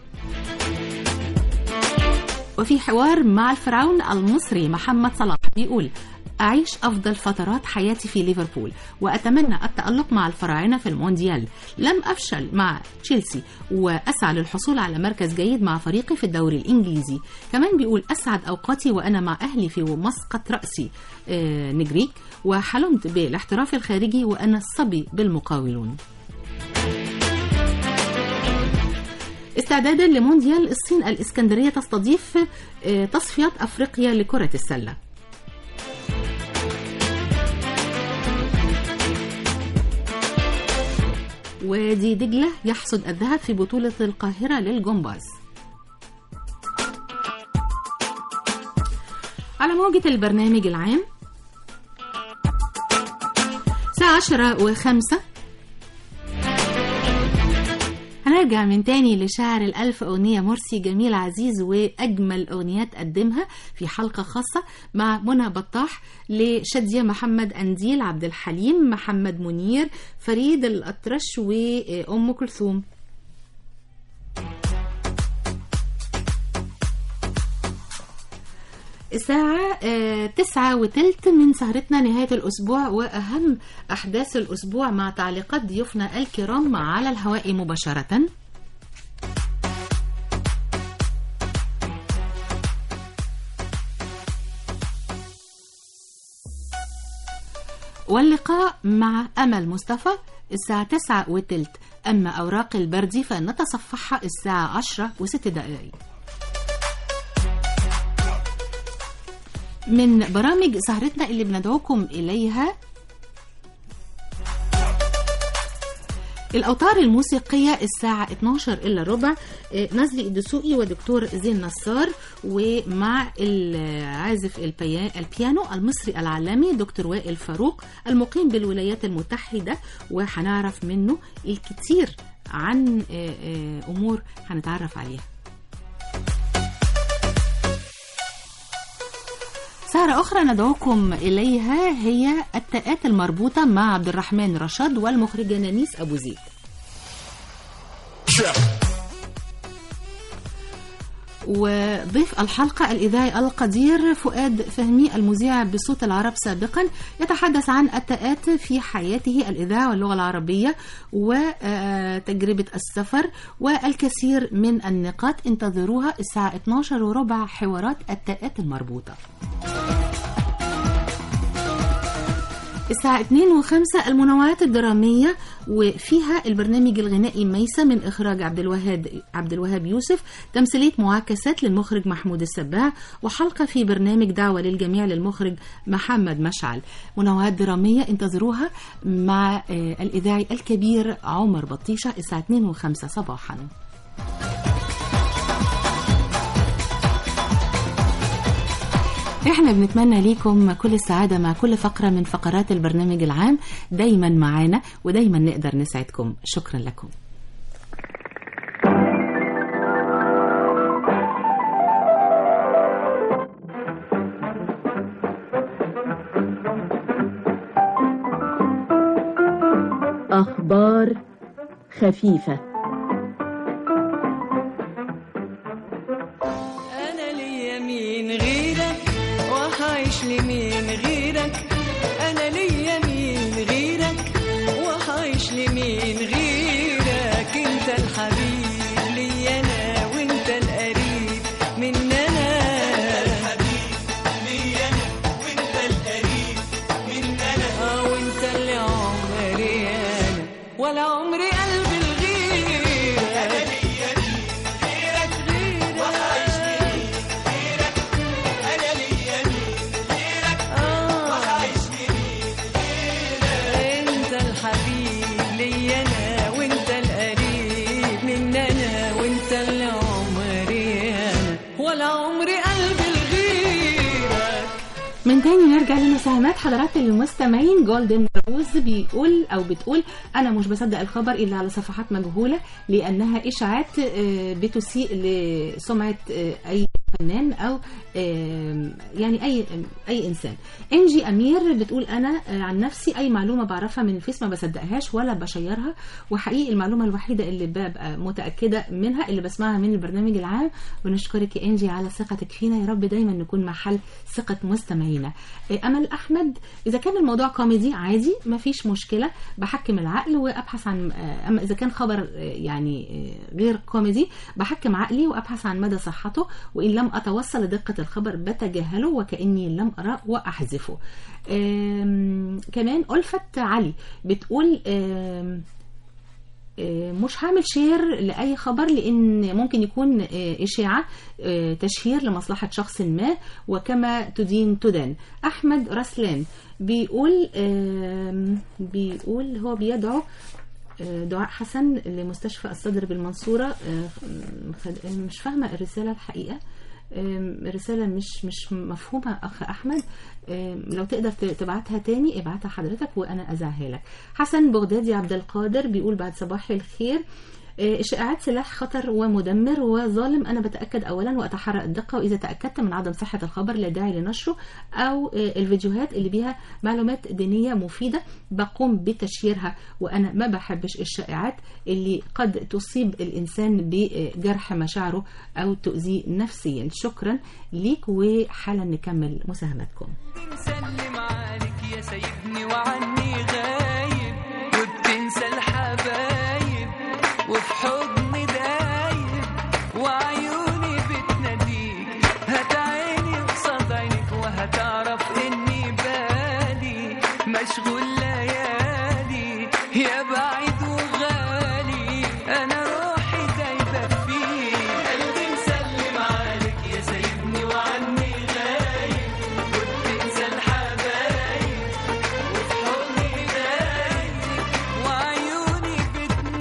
وفي حوار مع الفرعون المصري محمد صلاح بيقول أعيش أفضل فترات حياتي في ليفربول وأتمنى التألق مع الفراعنة في المونديال لم أفشل مع تشيلسي وأسعى للحصول على مركز جيد مع فريقي في الدوري الإنجليزي كمان بيقول أسعد أوقاتي وأنا مع أهلي في مسقط رأسي آه نجريك وحلمت بالاحتراف الخارجي وأنا الصبي بالمقاولون استعدادا لمونديال الصين الإسكندرية تستضيف آه تصفيات أفريقيا لكرة السلة وادي دجلة يحصد الذهب في بطولة القاهرة للجمباز على موجة البرنامج العام الساعة عشرة وخمسة هنرجع من تاني لشاعر الألف أغنية مرسي جميل عزيز وأجمل أغنيات قدمها في حلقة خاصة مع منى بطاح لشادية محمد أنديل عبد الحليم محمد منير فريد الأطرش وأم كلثوم الساعة آه، تسعة وتلت من سهرتنا نهاية الأسبوع وأهم أحداث الأسبوع مع تعليقات ضيوفنا الكرام على الهواء مباشرة واللقاء مع أمل مصطفى الساعة تسعة وتلت أما أوراق البردي فنتصفحها الساعة عشرة وست دقائق من برامج سهرتنا اللي بندعوكم إليها الأوتار الموسيقية الساعة 12 إلا ربع آه، نزلي الدسوقي ودكتور زين نصار ومع العازف البيا- البيانو المصري العالمي دكتور وائل فاروق المقيم بالولايات المتحدة وهنعرف منه الكثير عن آه، آه، أمور هنتعرف عليها سهرة أخرى ندعوكم إليها هي التاءات المربوطة مع عبد الرحمن رشاد والمخرجة نانيس أبو زيد وضيف الحلقة الإذاعي القدير فؤاد فهمي المذيع بصوت العرب سابقا يتحدث عن التاءات في حياته الإذاعة واللغة العربية وتجربة السفر والكثير من النقاط انتظروها الساعة 12 وربع حوارات التاءات المربوطة الساعة 2 و5 المنوعات الدرامية وفيها البرنامج الغنائي ميسة من إخراج عبد الوهاب عبد الوهاب يوسف تمثيلية معاكسات للمخرج محمود السباع وحلقة في برنامج دعوة للجميع للمخرج محمد مشعل منوعات درامية انتظروها مع آه، الإذاعي الكبير عمر بطيشة الساعة 2 و5 صباحاً احنا بنتمنى ليكم كل السعادة مع كل فقرة من فقرات البرنامج العام دايما معانا ودايما نقدر نسعدكم شكرا لكم أخبار خفيفة أنا ليا مين غيرك وحعيش لمين غيرك أنا ليا مين غيرك وحعيش لمين غيرك أنت الحبيب ليا أنا وأنت القريب مننا الحبيب ليا أنا وأنت القريب مننا آه وأنت اللي عمري أنا ولا عمري قلبي الغيرك أنا ليا مين غيرك غيرك وحعيش لمين غيرك أنا ليا مين غيرك وحعيش لمين غيرك أنت الحبيب ليا أنا وأنت القريب مننا وأنت اللي عمري أنا ولا عمري قلبي الغيرك من تاني نرجع لمساهمات حضرات المستمعين جولدن روز بيقول او بتقول انا مش بصدق الخبر الا على صفحات مجهوله لانها اشاعات آه، بتسيء لسمعه آه، اي فنان او آه، يعني اي اي انسان انجي امير بتقول انا آه، عن نفسي اي معلومه بعرفها من الفيس ما بصدقهاش ولا بشيرها وحقيقي المعلومه الوحيده اللي ببقى متاكده منها اللي بسمعها من البرنامج العام ونشكرك يا انجي على ثقتك فينا يا رب دايما نكون محل ثقه مستمعينا آه، امل احمد اذا كان الموضوع كوميدي عادي ما فيش مشكله بحكم العقل وابحث عن آه، اما اذا كان خبر آه، يعني آه، غير كوميدي بحكم عقلي وابحث عن مدى صحته وان لم اتوصل لدقه الخبر بتجاهله وكاني لم اراه واحذفه آم، كمان ألفت علي بتقول آم، آه، مش هعمل شير لأي خبر لأن ممكن يكون آه، إشاعة آه، تشهير لمصلحة شخص ما وكما تدين تدان أحمد رسلان بيقول آم، بيقول هو بيدعو آه، دعاء حسن لمستشفى الصدر بالمنصورة آه، خد- مش فاهمة الرسالة الحقيقة آم، رسالة مش مش مفهومة أخ أحمد آم، لو تقدر ت- تبعتها تاني ابعتها حضرتك وأنا أذاعها لك حسن بغدادي عبد القادر بيقول بعد صباح الخير آه، الشائعات سلاح خطر ومدمر وظالم أنا بتأكد أولا وأتحرى الدقة وإذا تأكدت من عدم صحة الخبر لا داعي لنشره أو آه، الفيديوهات اللي بيها معلومات دينية مفيدة بقوم بتشييرها وأنا ما بحبش الشائعات اللي قد تصيب الإنسان بجرح مشاعره أو تؤذيه نفسيا شكرا ليك وحالا نكمل مساهماتكم بنسلم عليك يا سيدني وعني غايب وبتنسى الحبايب وفي حضني دايب وعيوني بتناديك هات عيني قصاد عينك وهتعرف اني بالي مشغول ليالي يا بعيد وغالي انا روحي دايبه فيك قلبي مسلم عليك يا سيدني وعني غايب وبتنسى الحبايب وفي حضني دايب وعيوني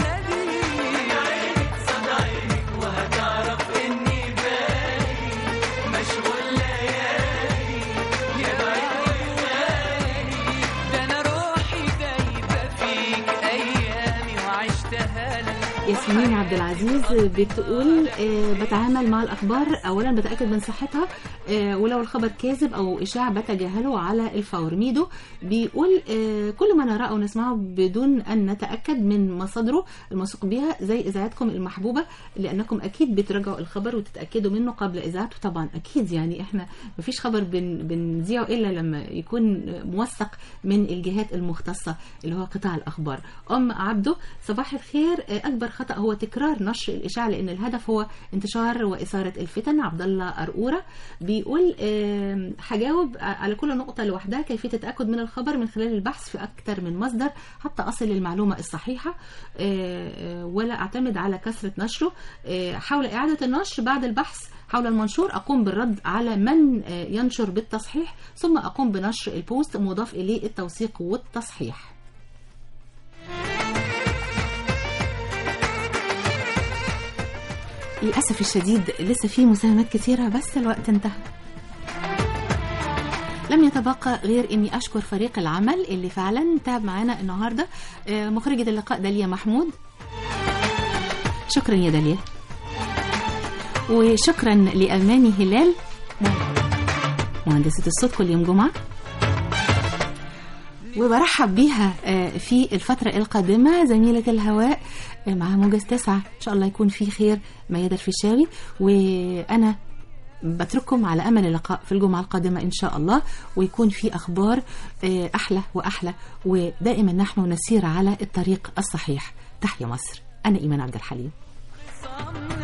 ياسمين عبد العزيز بتقول آه، بتعامل مع الاخبار اولا بتاكد من صحتها آه، ولو الخبر كاذب او اشاعه بتجاهله على الفور ميدو بيقول آه، كل ما نراه ونسمعه بدون ان نتاكد من مصادره الموثوق بها زي اذاعتكم المحبوبه لانكم اكيد بتراجعوا الخبر وتتاكدوا منه قبل اذاعته طبعا اكيد يعني احنا مفيش خبر بن بنذيعه الا لما يكون موثق من الجهات المختصه اللي هو قطاع الاخبار ام عبده صباح الخير آه، اكبر خطا هو تكرار نشر الاشاعه لان الهدف هو انتشار واثاره الفتن عبد الله ارقوره بيقول آم، هجاوب على كل نقطه لوحدها كيفيه التاكد من الخبر من خلال البحث في اكثر من مصدر حتى اصل للمعلومه الصحيحه آه، آه، ولا اعتمد على كثره نشره آه، حول اعاده النشر بعد البحث حول المنشور أقوم بالرد على من آه، ينشر بالتصحيح ثم أقوم بنشر البوست مضاف إليه التوثيق والتصحيح للأسف الشديد لسه في مساهمات كثيرة بس الوقت انتهى لم يتبقى غير اني اشكر فريق العمل اللي فعلا تعب معانا النهارده آه، مخرجة اللقاء داليا محمود شكرا يا داليا وشكرا لأماني هلال مهندسة الصوت كل يوم جمعة وبرحب بيها آه، في الفترة القادمة زميلة الهواء آه، مع موجز تسعة إن شاء الله يكون في خير ميادة الفيشاوي وأنا بترككم على أمل اللقاء في الجمعة القادمة إن شاء الله ويكون في أخبار آه، أحلى وأحلى ودائما نحن نسير على الطريق الصحيح تحيا مصر أنا إيمان عبد الحليم